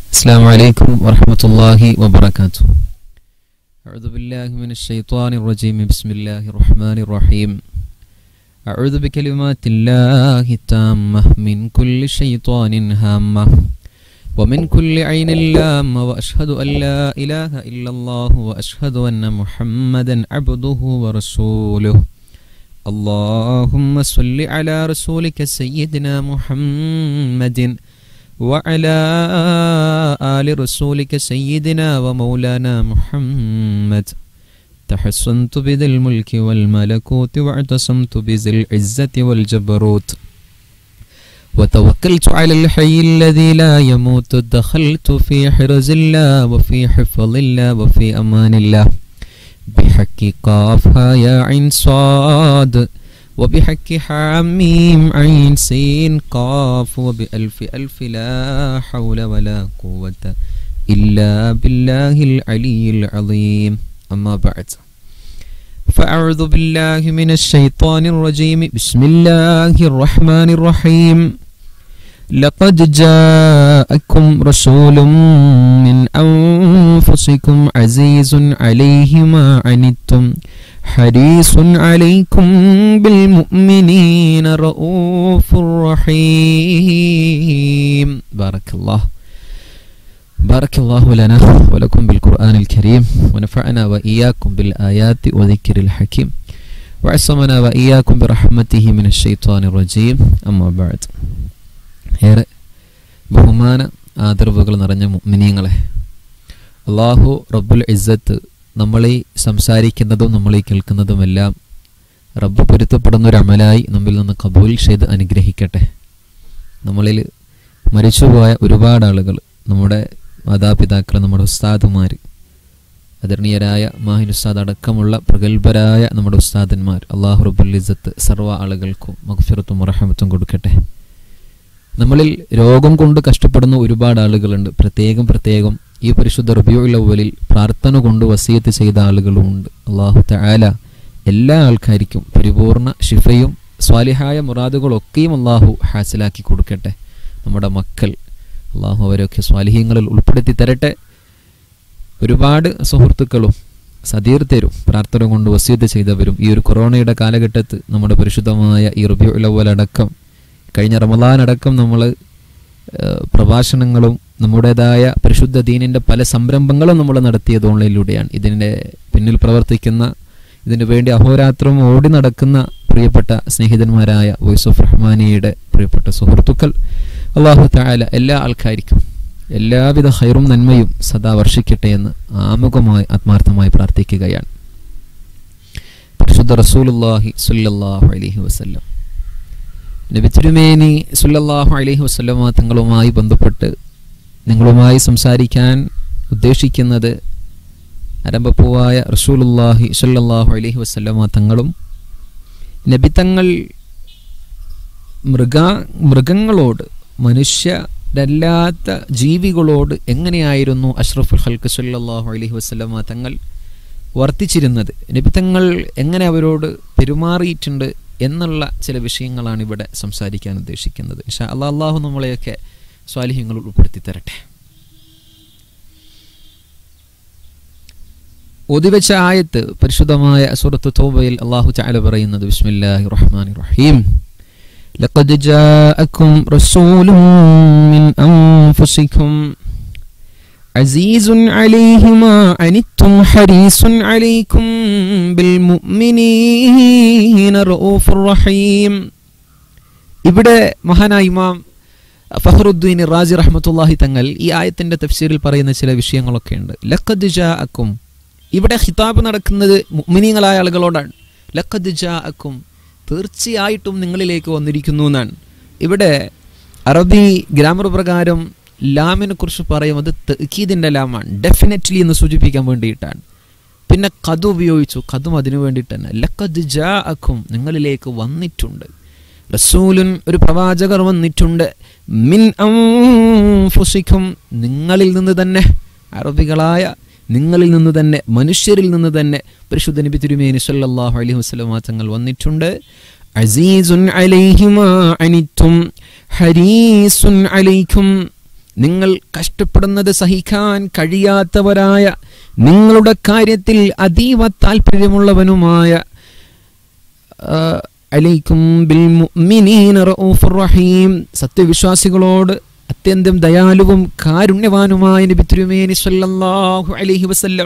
السلام عليكم ورحمة الله وبركاته أعوذ بالله من الشيطان الرجيم بسم الله الرحمن الرحيم أعوذ بكلمات الله التامة من كل شيطان هامة ومن كل عين لامة وأشهد أن لا إله إلا الله وأشهد أن محمدا عبده ورسوله اللهم صل على رسولك سيدنا محمد وعلى آل رسولك سيدنا ومولانا محمد تحصنت بذي الملك والملكوت واعتصمت بذي العزة والجبروت وتوكلت على الحي الذي لا يموت دخلت في حرز الله وفي حفظ الله وفي أمان الله بحق قافها يا عين صاد وبحق حاميم عين سين قاف وبألف ألف لا حول ولا قوة إلا بالله العلي العظيم أما بعد فأعوذ بالله من الشيطان الرجيم بسم الله الرحمن الرحيم لقد جاءكم رسول من أنفسكم عزيز عليه ما عنتم حريص عليكم بالمؤمنين رؤوف رحيم بارك الله بارك الله لنا ولكم بالقرآن الكريم ونفعنا وإياكم بالآيات وذكر الحكيم وعصمنا وإياكم برحمته من الشيطان الرجيم أما بعد ഏറെ ബഹുമാന ആദരവുകൾ നിറഞ്ഞ മുഅ്മിനീങ്ങളെ അള്ളാഹു റബ്ബുൽ ഇസ്സത്ത് നമ്മളീ സംസാരിക്കുന്നതും നമ്മളീ കേൾക്കുന്നതുമെല്ലാം റബ്ബ് പൊരുത്തപ്പെടുന്ന ഒരു അമലായി നമ്മിൽ നിന്ന് കബൂൽ ചെയ്ത് അനുഗ്രഹിക്കട്ടെ നമ്മളിൽ മരിച്ചുപോയ ഒരുപാട് ആളുകൾ നമ്മുടെ മാതാപിതാക്കൾ നമ്മുടെ ഉസ്താദുമാർ ആദരണീയരായ മാഹിൻ ഉസ്താദ് അടക്കമുള്ള പ്രഗത്ഭരായ നമ്മുടെ ഉസ്താദന്മാർ അള്ളാഹു റബ്ബുൽ ഇസ്സത്ത് സർവ്വ ആളുകൾക്കും മഗ്ഫിറത്തും റഹമത്തും കൊടുക്കട്ടെ നമ്മളിൽ രോഗം കൊണ്ട് കഷ്ടപ്പെടുന്ന ഒരുപാട് ആളുകളുണ്ട് പ്രത്യേകം പ്രത്യേകം ഈ പരിശുദ്ധ റബിയുൽ അവലിൽ പ്രാർത്ഥന കൊണ്ട് വസീയത്ത് ചെയ്ത ആളുകളുമുണ്ട് അള്ളാഹു തആല എല്ലാ ആൾക്കാർക്കും പരിപൂർണ ഷിഫയും സ്വാലിഹായ മുറാദുകളൊക്കെയും അള്ളാഹു ഹാസിലാക്കി കൊടുക്കട്ടെ നമ്മുടെ മക്കൾ അള്ളാഹു അവരൊക്കെ സ്വാലിഹ്യങ്ങളിൽ ഉൾപ്പെടുത്തി തരട്ടെ ഒരുപാട് സുഹൃത്തുക്കളും സതീർത്ഥരും പ്രാർത്ഥന കൊണ്ട് വസീയത്ത് ചെയ്തവരും ഈ ഒരു കൊറോണയുടെ കാലഘട്ടത്ത് നമ്മുടെ പരിശുദ്ധമായ ഈ റബിയുൽ അവൽ അടക്കം കഴിഞ്ഞ റമദാൻ അടക്കം നമ്മൾ പ്രഭാഷണങ്ങളും നമ്മുടേതായ പരിശുദ്ധ ദീനിൻ്റെ പല സംരംഭങ്ങളും നമ്മൾ നടത്തിയത് ഓൺലൈനിലൂടെയാണ് ഇതിൻ്റെ പിന്നിൽ പ്രവർത്തിക്കുന്ന ഇതിനു വേണ്ടി അഹോരാത്രം ഓടി നടക്കുന്ന പ്രിയപ്പെട്ട സ്നേഹിതന്മാരായ വോയിസ് ഓഫ് റഹ്മാനിയുടെ പ്രിയപ്പെട്ട സുഹൃത്തുക്കൾ അള്ളാഹു താല എല്ലാ ആൾക്കാർക്കും എല്ലാവിധ ഹൈറും നന്മയും സദാ വർഷിക്കട്ടെ എന്ന് ആമുഖമായി ആത്മാർത്ഥമായി പ്രാർത്ഥിക്കുകയാണ് പരിശുദ്ധ റസൂലുല്ലാഹി സുല്ലല്ലാഹു അലൈഹി വസല്ലം നബി തിരുമേനി സുല്ലല്ലാഹു അലൈഹി വസല്ലമ തങ്ങളുമായി ബന്ധപ്പെട്ട് നിങ്ങളുമായി സംസാരിക്കാൻ ഉദ്ദേശിക്കുന്നത് അരമ്പപ്പൂവായ റസൂലുല്ലാഹി സുല്ലല്ലാഹു അലൈഹി വസല്ലമ തങ്ങളും നബിത്തങ്ങൾ മൃഗ മൃഗങ്ങളോട് മനുഷ്യരല്ലാത്ത ജീവികളോട് എങ്ങനെയായിരുന്നു അഷ്റഫുൽ ഹൽക്ക് സുല്ലല്ലാഹു അലൈഹി വസല്ലമ തങ്ങൾ വർത്തിച്ചിരുന്നത് നബിത്തങ്ങൾ എങ്ങനെ അവരോട് പെരുമാറിയിട്ടുണ്ട് എന്നുള്ള ചില വിഷയങ്ങളാണ് ഇവിടെ സംസാരിക്കാൻ ഉദ്ദേശിക്കുന്നത് ഇഷാ അല്ലാ അള്ളാഹു നമ്മളെയൊക്കെ സ്വാലിഹ്യങ്ങൾ ഉൾപ്പെടുത്തി തരട്ടെ ഒതിവെച്ച ആയത്ത് പരിശുദ്ധമായ സുറത്ത് തോബയിൽ അള്ളാഹു ചാല പറയുന്നത് ബിസ്മില്ലാഹി റഹ്മാൻ റഹീം لقد جاءكم رسول من أنفسكم عزيز عليه ما عنتم حريص عليكم بالمؤمنين رؤوف رحيم ഇവിടെ മഹാനായ ഇമാം ഫഹറുദ്ദീൻ റാജി റഹ്മത്തുല്ലാഹി തങ്ങൾ ഈ ആയത്തിന്റെ തഫ്സീറിൽ പറയുന്ന ചില വിഷയങ്ങളൊക്കെ ഉണ്ട് ലഖദ് ജാഅക്കും ഇവിടെ ഖിതാബ് നടക്കുന്നത് മുഅ്മിനീങ്ങളായ ആളുകളോടാണ് ലഖദ് ജാഅക്കും തീർച്ചയായിട്ടും നിങ്ങളിലേക്ക് വന്നിരിക്കുന്നു എന്നാണ് ഇവിടെ അറബി ഗ്രാമർ പ്രകാരം ലാമിനെ കുറിച്ച് പറയും അത് തക്കീദിൻ്റെ ലാമാണ് ഡെഫിനറ്റ്ലി എന്ന് സൂചിപ്പിക്കാൻ വേണ്ടിയിട്ടാണ് പിന്നെ കത് ഉപയോഗിച്ചു കതും അതിനു വേണ്ടിയിട്ട് തന്നെ ലക്കത് ജാ അക്കും നിങ്ങളിലേക്ക് വന്നിട്ടുണ്ട് റസൂലുൻ ഒരു പ്രവാചകർ വന്നിട്ടുണ്ട് മിൻ ഫുസിക്കും നിങ്ങളിൽ നിന്ന് തന്നെ അറബികളായ നിങ്ങളിൽ നിന്ന് തന്നെ മനുഷ്യരിൽ നിന്ന് തന്നെ പരിശുദ്ധ നബി തിരുമേനി സല്ലല്ലാഹു അലൈഹി വസല്ലമ തങ്ങൾ വന്നിട്ടുണ്ട് അസീസുൻ അലൈഹിമാ അനിത്തും ഹരീസുൻ അലൈക്കും നിങ്ങൾ കഷ്ടപ്പെടുന്നത് സഹിക്കാൻ കഴിയാത്തവരായ നിങ്ങളുടെ കാര്യത്തിൽ അതീവ താല്പര്യമുള്ളവനുമായ ആ, അലൈക്കും ബിൽ മുഅ്മിനീന റഊഫുർ റഹീം സത്യവിശ്വാസികളോട് അത്യന്തം ദയാലുവും കാരുണ്യവാനുമായ നബി തിരുമേനി സല്ലല്ലാഹു അലൈഹി വസല്ലം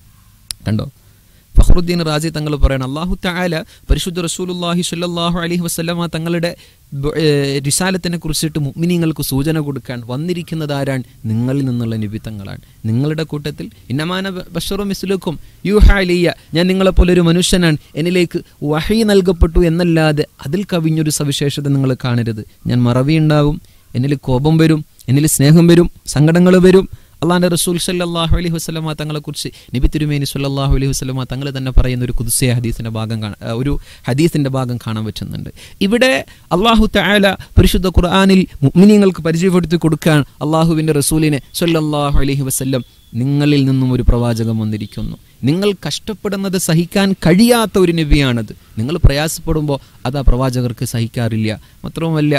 കണ്ടോ ഫഖറുദ്ദീൻ റാജി തങ്ങൾ പറയണം അള്ളാഹു തആല പരിശുദ്ധ റസൂലുള്ളാഹി സ്വല്ലല്ലാഹു അലൈഹി വസല്ലമ തങ്ങളുടെ ബ- ഏഹ് റിസാലത്തിനെ കുറിച്ചിട്ട് മുഅ്മിനീങ്ങൾക്ക് സൂചന കൊടുക്കാൻ വന്നിരിക്കുന്നത് ആരാണ് നിങ്ങളിൽ നിന്നുള്ള നിബിത്തങ്ങളാണ് നിങ്ങളുടെ കൂട്ടത്തിൽ ഇന്നമാന ബഷറു മിസ്ലുക്കും യൂഹ അലിയ ഞാൻ നിങ്ങളെപ്പോലെ ഒരു മനുഷ്യനാണ് എന്നിലേക്ക് വഹി നൽകപ്പെട്ടു എന്നല്ലാതെ അതിൽ കവിഞ്ഞൊരു സവിശേഷത നിങ്ങൾ കാണരുത് ഞാൻ മറവി ഉണ്ടാകും എന്നിൽ കോപം വരും എന്നിൽ സ്നേഹം വരും സങ്കടങ്ങൾ വരും അള്ളാഹാന്റെ റസൂൽ സല്ലാഹു അലൈഹി വസ്ലമ തങ്ങളെക്കുറിച്ച് നബി തിരുമേനി സല്ലാഹു അലൈഹി വസ്ലമ തങ്ങൾ തന്നെ പറയുന്ന ഒരു കുതിസയ ഹദീസിന്റെ ഭാഗം കാണാൻ ഒരു ഹദീസിന്റെ ഭാഗം കാണാൻ പറ്റുന്നുണ്ട് ഇവിടെ അള്ളാഹു തആല പരിശുദ്ധ ഖുർആനിൽ മുഅ്മിനീങ്ങൾക്ക് പരിചയപ്പെടുത്തി കൊടുക്കാൻ അള്ളാഹുവിന്റെ റസൂലിനെ സല്ലല്ലാഹു അലൈഹി വസല്ലം നിങ്ങളിൽ നിന്നും ഒരു പ്രവാചകം വന്നിരിക്കുന്നു നിങ്ങൾ കഷ്ടപ്പെടുന്നത് സഹിക്കാൻ കഴിയാത്ത ഒരു നബിയാണത് നിങ്ങൾ പ്രയാസപ്പെടുമ്പോൾ അത് ആ പ്രവാചകർക്ക് സഹിക്കാറില്ല മാത്രവുമല്ല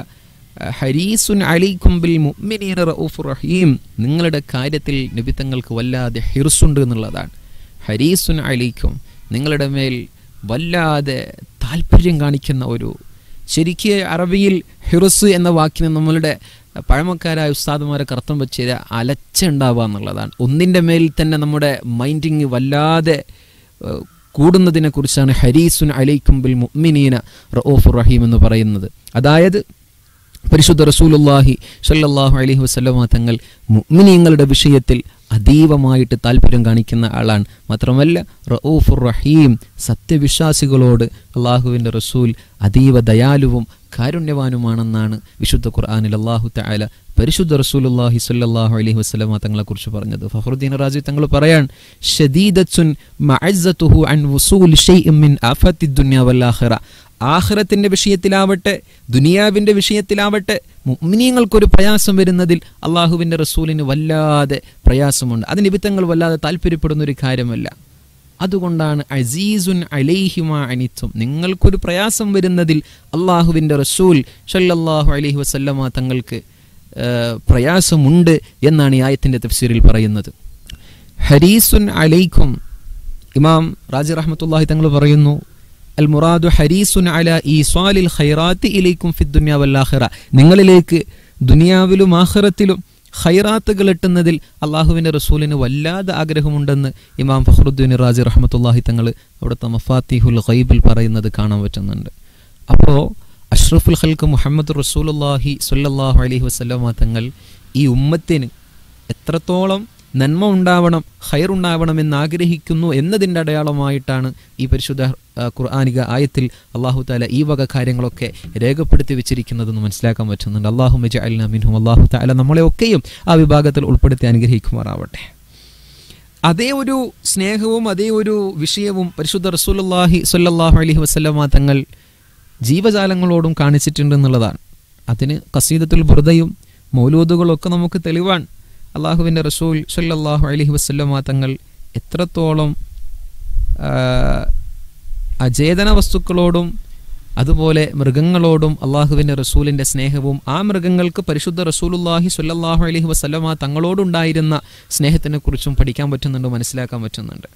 ഹരീസുൻ അലൈക്കും ബിൽ മുഅ്മിനീന റഊഫുർ റഹീം നിങ്ങളുടെ കാര്യത്തിൽ നബിത്തങ്ങൾക്ക് വല്ലാതെ ഹിർസുണ്ട് എന്നുള്ളതാണ് ഹരീസുൻ അലൈക്കും നിങ്ങളുടെ മേൽ വല്ലാതെ താല്പര്യം കാണിക്കുന്ന ഒരു ശരിക്ക് അറബിയിൽ ഹിറുസ് എന്ന വാക്കിന് നമ്മളുടെ പഴമക്കാരായ ഉസ്താദുമാരൊക്കെ അർത്ഥം വെച്ചത് അലച്ച ഉണ്ടാവുക എന്നുള്ളതാണ് ഒന്നിൻ്റെ മേൽ തന്നെ നമ്മുടെ മൈൻഡിങ് വല്ലാതെ ഏഹ്, കൂടുന്നതിനെ കുറിച്ചാണ് ഹരീസുൻ അലൈക്കും ബിൽ മുഅ്മിനീന റഊഫുർ റഹീം എന്ന് പറയുന്നത് അതായത് പരിശുദ്ധ റസൂലുള്ളാഹി സ്വല്ലല്ലാഹു അലൈഹി വസല്ലമ തങ്ങൾ മുഅ്മിനീങ്ങളുടെ വിഷയത്തിൽ അതീവമായിട്ട് താല്പര്യം കാണിക്കുന്ന ആളാണ് മാത്രമല്ല റഊഫുർ റഹീം സത്യവിശ്വാസികളോട് അള്ളാഹുവിൻ്റെ റസൂൽ അതീവ ദയാലുവും കാരുണ്യവാനുമാണെന്നാണ് വിശുദ്ധ ഖുർആനിൽ അള്ളാഹു തആല പരിശുദ്ധ റസൂലുള്ളാഹി സ്വല്ലല്ലാഹു അലൈഹി വസല്ലമ തങ്ങളെ കുറിച്ച് പറഞ്ഞത് ഫഖറുദ്ദീൻ റാജി തങ്ങൾ പറയാൻ ഷദീദത്തുൻ മഅസ്സതുഹു അൻ വുസൂൽ ഷൈഇൻ മിൻ ആഫത്തി ദുനിയ വൽ ആഖിറ ആഖിറത്തിന്റെ വിഷയത്തിലാവട്ടെ ദുനിയാവിന്റെ വിഷയത്തിലാവട്ടെ മുഅ്മിനീങ്ങൾക്കൊരു പ്രയാസം വരുന്നതിൽ അള്ളാഹുവിന്റെ റസൂലിന് വല്ലാതെ പ്രയാസമുണ്ട് അത് നിമിത്തങ്ങൾ വല്ലാതെ താല്പര്യപ്പെടുന്ന ഒരു കാര്യമല്ല അതുകൊണ്ടാണ് അസീസുൻ അലൈഹിമ അനിത്തും നിങ്ങൾക്കൊരു പ്രയാസം വരുന്നതിൽ അള്ളാഹുവിൻ്റെ റസൂൽ ഷല്ലല്ലാഹു അലൈഹി വസല്ലമ തങ്ങൾക്ക് ആ, പ്രയാസമുണ്ട് എന്നാണ് ഈ ആയത്തിൻ്റെ തഫ്സീറിൽ പറയുന്നത് ഹരീസുൻ അലൈക്കും ഇമാം റാജി റഹ്മത്തുള്ളാഹി തങ്ങൾ പറയുന്നു അൽ മുറാദു ഹരീസുൻ അല ഈസ്വാലിൽ ഖൈറാത്തി ഇലൈക്കും ഫി ദുനിയ വല്ലാഹിറ നിങ്ങളിലേക്ക് ദുനിയാവിലും ആഖിറത്തിലും ഖൈറാത്തുകൾ എട്ടുന്നതിൽ അള്ളാഹുവിൻ്റെ റസൂലിന് വല്ലാതെ ആഗ്രഹമുണ്ടെന്ന് ഇമാം ഫഖറുദ്ദീൻ റാജി റഹ്മത്തുള്ളാഹി തങ്ങൾ അവിടുത്തെ മഫാത്തിഹുൽ ഖൈബിൽ പറയുന്നത് കാണാൻ പറ്റുന്നുണ്ട് അപ്പോൾ അഷ്റഫുൽ ഖൽക്ക് മുഹമ്മദ് റസൂലുള്ളാഹി സ്വല്ലല്ലാഹു അലൈഹി വസല്ലമ തങ്ങൾ ഈ ഉമ്മത്തിന് എത്രത്തോളം നന്മ ഉണ്ടാവണം ഹൈർ ഉണ്ടാവണം എന്ന് ആഗ്രഹിക്കുന്നു എന്നതിൻ്റെ അടയാളമായിട്ടാണ് ഈ പരിശുദ്ധ ആ, ഖുർആനിക ആയത്തിൽ അള്ളാഹു താല ഈ വക കാര്യങ്ങളൊക്കെ രേഖപ്പെടുത്തി വെച്ചിരിക്കുന്നതെന്ന് മനസ്സിലാക്കാൻ പറ്റുന്നുണ്ട് അള്ളാഹു മെജ അൽന മിൻഹും അള്ളാഹു താല നമ്മളെ ഒക്കെയും ആ വിഭാഗത്തിൽ ഉൾപ്പെടുത്തി അനുഗ്രഹിക്കുമാറാവട്ടെ അതേ ഒരു സ്നേഹവും അതേ ഒരു വിഷയവും പരിശുദ്ധ റസൂലുള്ളാഹി സ്വല്ലല്ലാഹു അലൈഹി വസല്ലമ തങ്ങൾ ജീവജാലങ്ങളോടും കാണിച്ചിട്ടുണ്ട് എന്നുള്ളതാണ് അതിന് കസീദത്തുൽ ബുർദയും മൗലൂദുകളൊക്കെ നമുക്ക് തെളിവാണ് അള്ളാഹുവിൻ്റെ റസൂൽ സല്ലല്ലാഹു അലൈഹി വസല്ലമ തങ്ങൾ എത്രത്തോളം ആ, അചേതന വസ്തുക്കളോടും അതുപോലെ മൃഗങ്ങളോടും അള്ളാഹുവിൻ്റെ റസൂലിൻ്റെ സ്നേഹവും ആ മൃഗങ്ങൾക്ക് പരിശുദ്ധ റസൂലുല്ലാഹി സ്വല്ലല്ലാഹു അലൈഹി വസല്ലമ തങ്ങളോടുണ്ടായിരുന്ന സ്നേഹത്തിനെക്കുറിച്ചും പഠിക്കാൻ പറ്റുന്നുണ്ട് മനസ്സിലാക്കാൻ പറ്റുന്നുണ്ട്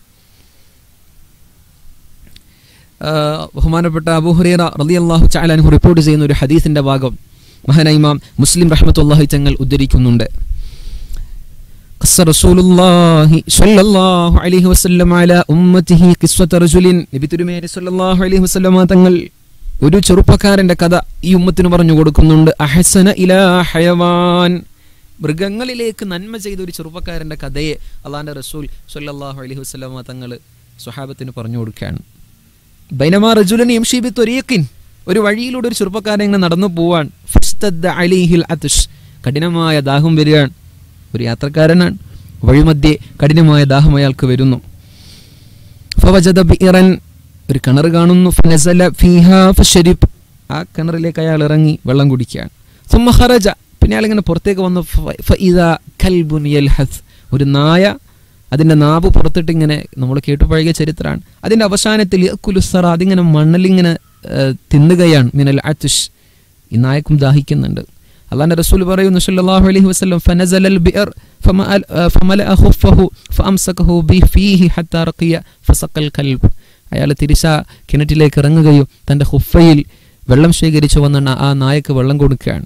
ആ, ബഹുമാനപ്പെട്ട അബൂഹുറൈറ റളിയല്ലാഹു തആല അൻഹു റിപ്പോർട്ട് ചെയ്യുന്ന ഒരു ഹദീസിന്റെ ഭാഗം മഹാനായ ഇമാം മുസ്ലിം റഹ്മത്തുള്ളാഹി തങ്ങൾ ഉദ്ധരിക്കുന്നുണ്ട് قص رسول الله صلى الله عليه وسلم على أمته قصة رجل നബി തിരുമേനി സല്ലല്ലാഹു അലൈഹി വസല്ലമ തങ്ങൾ ഒരു ചെറുപ്പക്കാരന്റെ കഥ ഈ ഉമ്മത്തിന് പറഞ്ഞു കൊടുക്കുന്നുണ്ട് അഹസന ഇലാ ഹയവാൻ മൃഗങ്ങളിലേക്ക് നന്മ ചെയ്ത ഒരു ചെറുപ്പക്കാരന്റെ കഥയെ അള്ളാന്റെ റസൂൽ സല്ലല്ലാഹു അലൈഹി വസല്ലമ തങ്ങൾ സ്വഹാബത്തിന് പറഞ്ഞു കൊടുക്കുകയാണ് ബൈനമാ റജുലൻ യംശി ബി ത്വരീഖിൻ ഒരു വഴിയിലൂടെ ഒരു ചെറുപ്പക്കാരൻ ഇങ്ങനെ നടന്നു പോവാൻ ഫസ്തദ്ദ അലൈഹിൽ അതുഷ് കഠിനമായ ദാഹം വരികയാണ് ഒരു യാത്രക്കാരനാണ് വഴിമധ്യേ കഠിനമായ ദാഹം അയാൾക്ക് വരുന്നു ഫവജദ ബിഇറൻ ഒരു കിണർ കാണുന്നു ഫനസല ഫീഹാ ഫശരിബ് ആ കിണറിലേക്ക് അയാൾ ഇറങ്ങി വെള്ളം കുടിക്കുകയാണ് സുമ്മ ഖറജ പിന്നെ അയാൾ ഇങ്ങനെ പുറത്തേക്ക് വന്നു ഫ- ഫഇദാ കൽബുൻ യൽഹസ് ഒരു നായ അതിൻ്റെ നാവ് പുറത്തിട്ട് ഇങ്ങനെ നമ്മൾ കേട്ടുപഴകിയ ചരിത്രമാണ് അതിൻ്റെ അവസാനത്തിൽ കുലുസറ അതിങ്ങനെ മണ്ണലിങ്ങനെ ഏഹ്, തിന്നുകയാണ് മിനൽ അത്തുഷ് ഈ നായക്കും ദാഹിക്കുന്നുണ്ട് അള്ളാന്റെ റസൂൽ പറയുന്നു സല്ലല്ലാഹു അലൈഹി വസല്ലം ഫനസലൽ ബിഅർ ഫമഅൽ- ആ, ഫമലഅ ഖുഫഹു ഫഅംസകഹു ബിഫീഹി ഹത്താ റഖിയ ഫസഖൽ കൽബ് അയാൾ തിരിച്ച കിണറ്റിലേക്ക് ഇറങ്ങുകയും തന്റെ ഹുഫയിൽ വെള്ളം ശേഖരിച്ചു വന്ന ആ നായക്ക് വെള്ളം കൊടുക്കുകയാണ്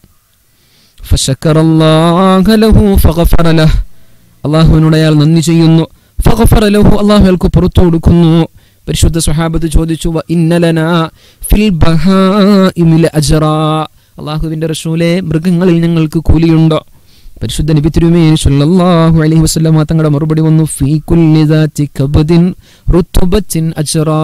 ഫശക്കറല്ലാഹ ലഹു ഫഗഫറ ലഹ്. അള്ളാഹുവിനോട് അയാൾ നന്ദി ചെയ്യുന്നു ഫഗഫറ ലഹു അള്ളാഹു അയാൾക്ക് പുറത്തു കൊടുക്കുന്നു പരിശുദ്ധ സ്വഹാബത്ത് ചോദിച്ചു "വ ഇന്നലനാ ഫിൽ ബഹാഇമിൽ അജ്റാ അള്ളാഹുവിന്റെ റസൂലെ മൃഗങ്ങളിൽ ഞങ്ങൾക്ക് കൂലിയുണ്ടോ പരിശുദ്ധ നബി തിരുമേനി സല്ലല്ലാഹു അലൈഹി വസല്ലമ തങ്ങളുടെ മറുപടി വന്നു ഫീ കുല്ലി ദാറ്റി കബദിൻ റുത്തുബത്തിൻ അജ്റാ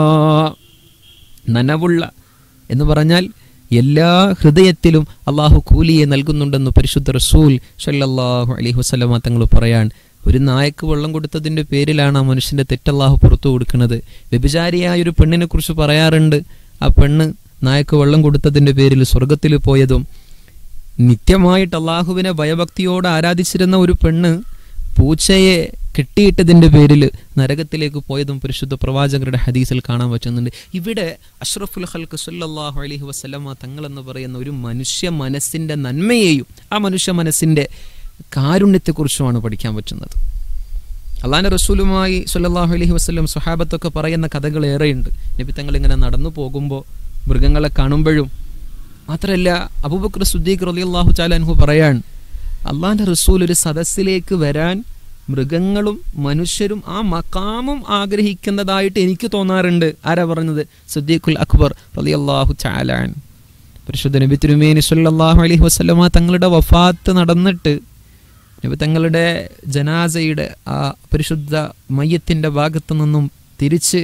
നനവുള്ള എന്ന് പറഞ്ഞാൽ എല്ലാ ഹൃദയത്തിലും അള്ളാഹു കൂലിയെ നൽകുന്നുണ്ടെന്ന് പരിശുദ്ധ റസൂൽ സല്ലല്ലാഹു അലൈഹി വസല്ലമ തങ്ങൾ പറയാൻ ഒരു നായക്ക് വെള്ളം കൊടുത്തതിന്റെ പേരിലാണ് ആ മനുഷ്യന്റെ തെറ്റല്ലാഹു പുറത്തു കൊടുക്കുന്നത് വ്യഭിചാരിയായ ഒരു പെണ്ണിനെ കുറിച്ച് പറയാറുണ്ട് ആ പെണ്ണ് നായക്ക് വെള്ളം കൊടുത്തതിന്റെ പേരിൽ സ്വർഗത്തിൽ പോയതും നിത്യമായിട്ട് അള്ളാഹുവിനെ ഭയഭക്തിയോടെ ആരാധിച്ചിരുന്ന ഒരു പെണ്ണ് പൂച്ചയെ കെട്ടിയിട്ടതിന്റെ പേരിൽ നരകത്തിലേക്ക് പോയതും പരിശുദ്ധ പ്രവാചകരുടെ ഹദീസിൽ കാണാൻ പറ്റുന്നുണ്ട് ഇവിടെ അഷ്റഫുൽ ഹൽക്ക് സല്ലല്ലാഹു അലൈഹി വസല്ലമ തങ്ങൾ എന്ന് പറയുന്ന ഒരു മനുഷ്യ മനസ്സിന്റെ നന്മയെയും ആ മനുഷ്യ മനസ്സിന്റെ കാരുണ്യത്തെക്കുറിച്ചുമാണ് പഠിക്കാൻ പറ്റുന്നത് അള്ളാന്റെ റസൂലുമായി സല്ലല്ലാഹു അലൈഹി വസല്ലം സുഹാബത്തൊക്കെ പറയുന്ന കഥകൾ ഏറെയുണ്ട് നബി തങ്ങൾ ഇങ്ങനെ നടന്നു പോകുമ്പോൾ മൃഗങ്ങളെ കാണുമ്പോഴും മാത്രമല്ല അബൂബക്കർ സുദ്ദീഖ് റളിയല്ലാഹു ചാലൻഹു പറയാൻ അള്ളാന്റെ റസൂൽ ഒരു സദസ്സിലേക്ക് വരാൻ മൃഗങ്ങളും മനുഷ്യരും ആ മക്കാമും ആഗ്രഹിക്കുന്നതായിട്ട് എനിക്ക് തോന്നാറുണ്ട് ആരാ പറഞ്ഞത് സുദ്ദീഖുൽ അക്ബർ റളിയല്ലാഹു ചാലാൻ പരിശുദ്ധ നബി തിരുമേനി സല്ലല്ലാഹു അലൈഹി വസല്ലമ തങ്ങളുടെ വഫാത്ത് നടന്നിട്ട് നബി തങ്ങളുടെ ജനാസയുടെ ആ പരിശുദ്ധ മയ്യത്തിന്റെ ഭാഗത്തു നിന്നും തിരിച്ച്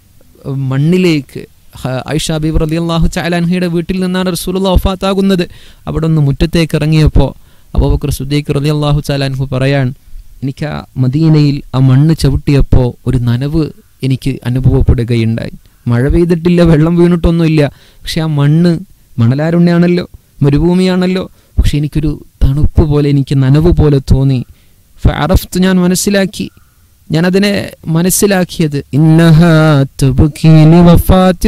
മണ്ണിലേക്ക് ഹ- ഐഷ ബീബ് റളിയല്ലാഹു ചാലാൻഹയുടെ വീട്ടിൽ നിന്നാണ് റസൂലുള്ള വഫാത്താകുന്നത് അവിടെ നിന്ന് മുറ്റത്തേക്ക് ഇറങ്ങിയപ്പോൾ അബൂബക്കർ സുദ്ദീഖ് റളിയല്ലാഹു ചാലാൻഹു പറയാൻ എനിക്ക് ആ മദീനയിൽ ആ മണ്ണ് ചവിട്ടിയപ്പോൾ ഒരു നനവ് എനിക്ക് അനുഭവപ്പെടുകയുണ്ടായി മഴ പെയ്തിട്ടില്ല വെള്ളം വീണിട്ടൊന്നുമില്ല പക്ഷെ ആ മണ്ണ് മണലാരുണ്യാണല്ലോ മരുഭൂമിയാണല്ലോ പക്ഷെ എനിക്കൊരു തണുപ്പ് പോലെ എനിക്ക് നനവ് പോലെ തോന്നി ഫഅറഫ്തു ഞാൻ മനസ്സിലാക്കി ഞാനതിനെ മനസ്സിലാക്കിയത് ഇന്നഹാ തുബ്കി ലിവഫാത്തി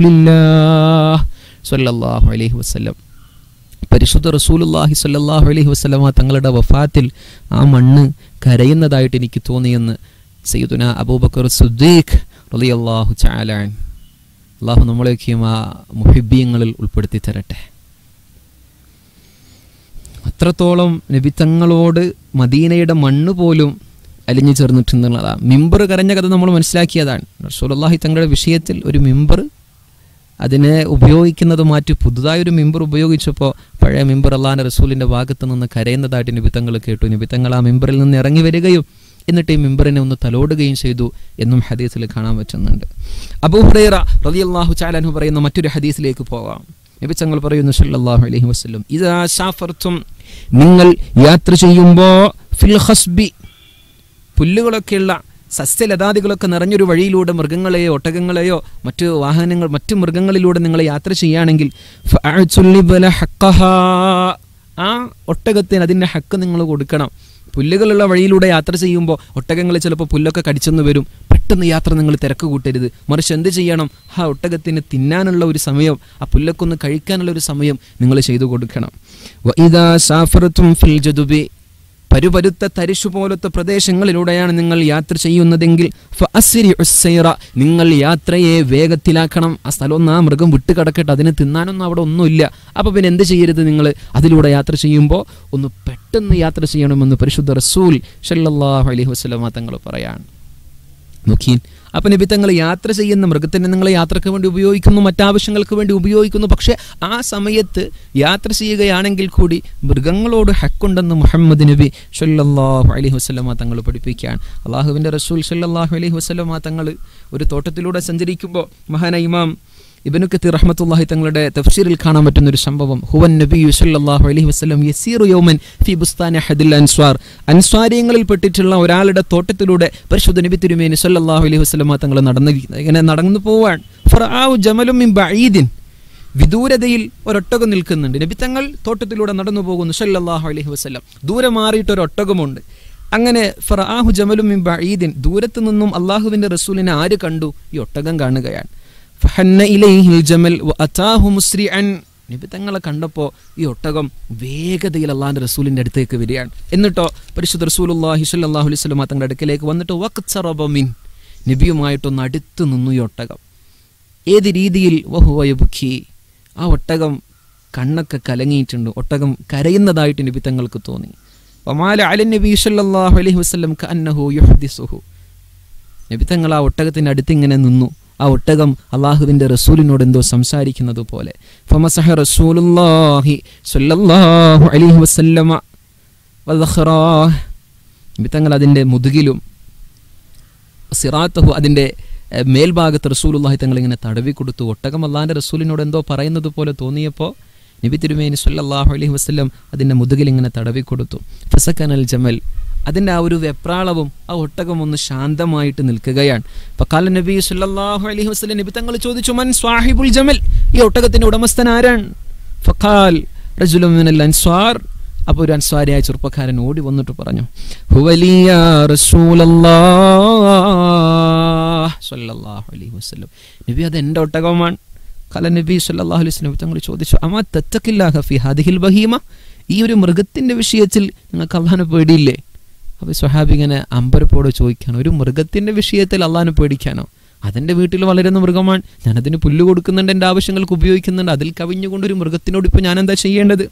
റസൂലില്ലാഹ് സ്വല്ലല്ലാഹു അലൈഹി വസല്ലം പരിശുദ്ധ റസൂലുള്ളാഹി സ്വല്ലല്ലാഹു അലൈഹി വസല്ലമ തങ്ങളുടെ വഫാത്തിൽ ആ മണ്ണ് കരയുന്നതായിട്ട് എനിക്ക് തോന്നിയെന്ന് സയ്യിദുന അബൂബക്കർ സുദ്ദീഖ് റളിയല്ലാഹു ചാലാൻ അള്ളാഹു നമ്മളെയൊക്കെയും ആ മുഹിബ്യങ്ങളിൽ ഉൾപ്പെടുത്തി തരട്ടെ അത്രത്തോളം നബിത്തങ്ങളോട് മദീനയുടെ മണ്ണ് പോലും അലിഞ്ഞു ചേർന്നിട്ടുള്ളതാണ് മിമ്പർ കരഞ്ഞ കഥ നമ്മൾ മനസ്സിലാക്കിയതാണ് റസൂലുള്ളാഹി തങ്ങളുടെ വിഷയത്തിൽ ഒരു മിമ്പർ അതിനെ ഉപയോഗിക്കുന്നത് മാറ്റി പുതുതായൊരു മിമ്പർ ഉപയോഗിച്ചപ്പോൾ പഴയ മിമ്പർ അള്ളാഹാന്റെ റസൂലിന്റെ ഭാഗത്ത് നിന്ന് കരയുന്നതായിട്ട് നിബിത്തങ്ങൾ കേട്ടു നിബിത്തങ്ങൾ ആ മിമ്പറിൽ നിന്ന് ഇറങ്ങി വരികയും എന്നിട്ട് ഈ മിമ്പറിനെ ഒന്ന് തലോടുകയും ചെയ്തു എന്നും ഹദീസിൽ കാണാൻ പറ്റുന്നുണ്ട് അബൂഹുറൈറ റളിയല്ലാഹു ചാലൻഹു പറയുന്ന മറ്റൊരു ഹദീസിലേക്ക് പോകാം നബിത്തങ്ങൾ പറയുന്നു സല്ലല്ലാഹു അലൈഹി വസല്ലം ഇദാ സാഫർത്തും നിങ്ങൾ യാത്ര ചെയ്യുമ്പോൾ ഫിൽ ഹസ്ബി പുല്ലുകളൊക്കെയുള്ള സസ്യലതാദികളൊക്കെ നിറഞ്ഞൊരു വഴിയിലൂടെ മൃഗങ്ങളെയോ ഒട്ടകങ്ങളെയോ മറ്റു വാഹനങ്ങൾ മറ്റു മൃഗങ്ങളിലൂടെ നിങ്ങൾ യാത്ര ചെയ്യുകയാണെങ്കിൽ ഫഅഅ്തുൽ ലിബല ഹഖഹാ. ആ ഒട്ടകത്തിന് അതിൻ്റെ ഹക്ക് നിങ്ങൾ കൊടുക്കണം പുല്ലുകളുള്ള വഴിയിലൂടെ യാത്ര ചെയ്യുമ്പോൾ ഒട്ടകങ്ങൾ ചിലപ്പോൾ പുല്ലൊക്കെ കടിച്ചെന്ന് വരും പെട്ടെന്ന് യാത്ര നിങ്ങൾ തിരക്ക് കൂട്ടരുത് മറിച്ച് എന്ത് ചെയ്യണം ആ ഒട്ടകത്തിന് തിന്നാനുള്ള ഒരു സമയം ആ പുല്ലൊക്കെ ഒന്ന് കഴിക്കാനുള്ള ഒരു സമയം നിങ്ങൾ ചെയ്തു കൊടുക്കണം വഇദാ സാഫറത്തും ഫിൽ ജദുബി പരുപരുത്ത തരിശു പോലത്തെ പ്രദേശങ്ങളിലൂടെയാണ് നിങ്ങൾ യാത്ര ചെയ്യുന്നതെങ്കിൽ ഫഅസ്രി ഉസ്സൈറ നിങ്ങൾ യാത്രയെ വേഗത്തിലാക്കണം ആ സ്ഥലമൊന്നും ആ മൃഗം വിട്ട് കിടക്കട്ടെ അതിന് തിന്നാനൊന്നും അവിടെ ഒന്നുമില്ല അപ്പോൾ പിന്നെ എന്ത് ചെയ്യരുത് നിങ്ങൾ അതിലൂടെ യാത്ര ചെയ്യുമ്പോൾ ഒന്ന് പെട്ടെന്ന് യാത്ര ചെയ്യണമെന്ന് പരിശുദ്ധ റസൂൽ ഷല്ലല്ലാഹു അലൈഹി വസല്ലമ തങ്ങൾ പറയാണ് നോക്കീൻ അപ്പൊ നബി തങ്ങൾ യാത്ര ചെയ്യുന്ന മൃഗത്തിനെ നിങ്ങൾ യാത്രക്ക് വേണ്ടി ഉപയോഗിക്കുന്നു മറ്റാവശ്യങ്ങൾക്ക് വേണ്ടി ഉപയോഗിക്കുന്നു പക്ഷെ ആ സമയത്ത് യാത്ര ചെയ്യുകയാണെങ്കിൽ കൂടി മൃഗങ്ങളോട് ഹക്കുണ്ടെന്ന് മുഹമ്മദ് നബി ഷല്ലല്ലാഹു അലൈഹി വസല്ലമ തങ്ങൾ പഠിപ്പിക്കുകയാണ് അള്ളാഹുവിൻ്റെ റസൂൽ ഷല്ലല്ലാഹു അലൈഹി വസല്ലമ തങ്ങൾ ഒരു തോട്ടത്തിലൂടെ സഞ്ചരിക്കുമ്പോൾ മഹാന ഇമാം ഇബ്നു കത്തീർ റഹ്മത്തുള്ളാഹി തങ്ങളുടെ തഫ്സീറിൽ കാണാൻ പറ്റുന്ന ഒരു സംഭവം ഹുവൻ നബി സല്ലല്ലാഹു അലൈഹി വസല്ലം യസീറു യൗമൻ ഫി ബുസ്താനി ഹദിൽ അൻസ്വാർ അൻസ്വാരിയങ്ങളിൽ പെട്ടിട്ടുള്ള ഒരാളുടെ തോട്ടത്തിലൂടെ പരിശുദ്ധ നബി തിരുമേനി സല്ലല്ലാഹു അലൈഹി വസല്ലമ തങ്ങൾ നടന്ന് ഇങ്ങനെ നടന്നു പോവാൻ ഫറആഉ ജമലും മിൻ ബഈദിൻ വിദൂരതയിൽ ഒരൊട്ടകം നിൽക്കുന്നുണ്ട് നബി തങ്ങൾ തോട്ടത്തിലൂടെ നടന്നു പോകുന്നു സല്ലല്ലാഹു അലൈഹി വസല്ലം ദൂരെ മാറിയിട്ട് ഒരു ഒട്ടകമുണ്ട് അങ്ങനെ ഫറആഹു ജമലും മിൻ ബഈദിൻ ദൂരത്ത് നിന്നും അള്ളാഹുവിന്റെ റസൂലിനെ ആര് കണ്ടു ഈ ഒട്ടകം കാണുകയാണ് ഫഹന്ന ഇലൈഹിൽ ജമൽ വഅതാഹു മുസ്രിഅൻ നബി തങ്ങളെ കണ്ടപ്പോൾ ഈ ഒട്ടകം വേഗതയിൽ അള്ളാഹിൻ്റെ റസൂലിൻ്റെ അടുത്തേക്ക് വരികയാണ് എന്നിട്ടോ പരിശുദ്ധ റസൂലുള്ളാഹി സ്വല്ലല്ലാഹു അലൈഹി വസല്ലം തങ്ങളുടെ അടുക്കലേക്ക് വന്നിട്ട് വഖ്സറബ മിൻ നബിയുമായിട്ടൊന്ന് അടുത്ത് നിന്നു ഈ ഒട്ടകം ഏത് രീതിയിൽ വഹുവയുബുഖി ആ ഒട്ടകം കണ്ണൊക്കെ കലങ്ങിയിട്ടുണ്ട് ഒട്ടകം കരയുന്നതായിട്ട് നബി തങ്ങൾക്ക് തോന്നി ഒമാല അലൻ നബി സല്ലല്ലാഹു അലൈഹി വസല്ലം കഅന്നഹു യുഹദ്ദിസുഹു നബി തങ്ങൾ ആ ഒട്ടകത്തിൻ്റെ അടുത്ത് ഇങ്ങനെ നിന്നു ആ ഒട്ടകം അള്ളാഹുവിൻ്റെ റസൂലിനോട് എന്തോ സംസാരിക്കുന്നത് പോലെ ഫമസഹ റസൂലുള്ളാഹി സ്വല്ലല്ലാഹു അലൈഹി വസല്ലമ വദഖറാഹ് നബി തങ്ങൾ അതിൻ്റെ മുതുകിലും സിറാത്തഹു അതിൻ്റെ എഹ്, മേൽഭാഗത്ത് റസൂലുള്ളാഹി തങ്ങൾ ഇങ്ങനെ തടവി കൊടുത്തു ഒട്ടകം അള്ളാഹിൻ്റെ റസൂലിനോട് എന്തോ പറയുന്നത് പോലെ തോന്നിയപ്പോൾ നബി തിരുമേനി സല്ലല്ലാഹു അലൈഹി വസല്ലം അതിൻ്റെ മുതുകിൽ ഇങ്ങനെ തടവി കൊടുത്തു ഫസക്കനൽ ജമൽ അതിൻ്റെ ആ ഒരു വെപ്രാളവും ആ ഒട്ടകം ഒന്ന് ശാന്തമായിട്ട് നിൽക്കുകയാണ് ഫക്കാല നബി സല്ലല്ലാഹു അലൈഹി വസല്ലം നബി തങ്ങൾ ചോദിച്ചു മൻ സ്വാഹിബുൽ ജമൽ ഈ ഒട്ടകത്തിൻ്റെ ഉടമസ്ഥൻ ആരാണ് ഫഖാൽ റജുലും മിനൽ അൻസ്വാർ അപ്പോൾ ഒരു അൻസ്വാരിയായ ചെറുപ്പക്കാരൻ ഓടി വന്നിട്ട് പറഞ്ഞു ഹുവലിയ റസൂലല്ലാഹ് സ്വല്ലല്ലാഹു അലൈഹി വസല്ലം നബി അത് എൻ്റെ ഒട്ടകമാണ് കല നബി സല്ലല്ലാഹു അലൈഹി വസല്ലം തങ്ങൾ ചോദിച്ചു അമാ തത്തക്കില്ലാഹ ഫി ഹാദിഹിൽ ബഹീമ ഈ ഒരു മൃഗത്തിൻ്റെ വിഷയത്തിൽ നിങ്ങൾക്ക് അള്ളാഹിനെ പേടിയില്ലേ അപ്പോൾ സ്വഹാബി ഇങ്ങനെ അമ്പരപ്പോട് ചോദിക്കാണ് ഒരു മൃഗത്തിൻ്റെ വിഷയത്തിൽ അള്ളാഹിനെ പേടിക്കാനോ അതെൻ്റെ വീട്ടിൽ വളരുന്ന മൃഗമാണ് ഞാനതിന് പുല്ല് കൊടുക്കുന്നുണ്ട് എൻ്റെ ആവശ്യങ്ങൾക്ക് ഉപയോഗിക്കുന്നുണ്ട് അതിൽ കവിഞ്ഞുകൊണ്ട് ഒരു മൃഗത്തിനോട് ഇപ്പോൾ ഞാൻ എന്താ ചെയ്യേണ്ടത്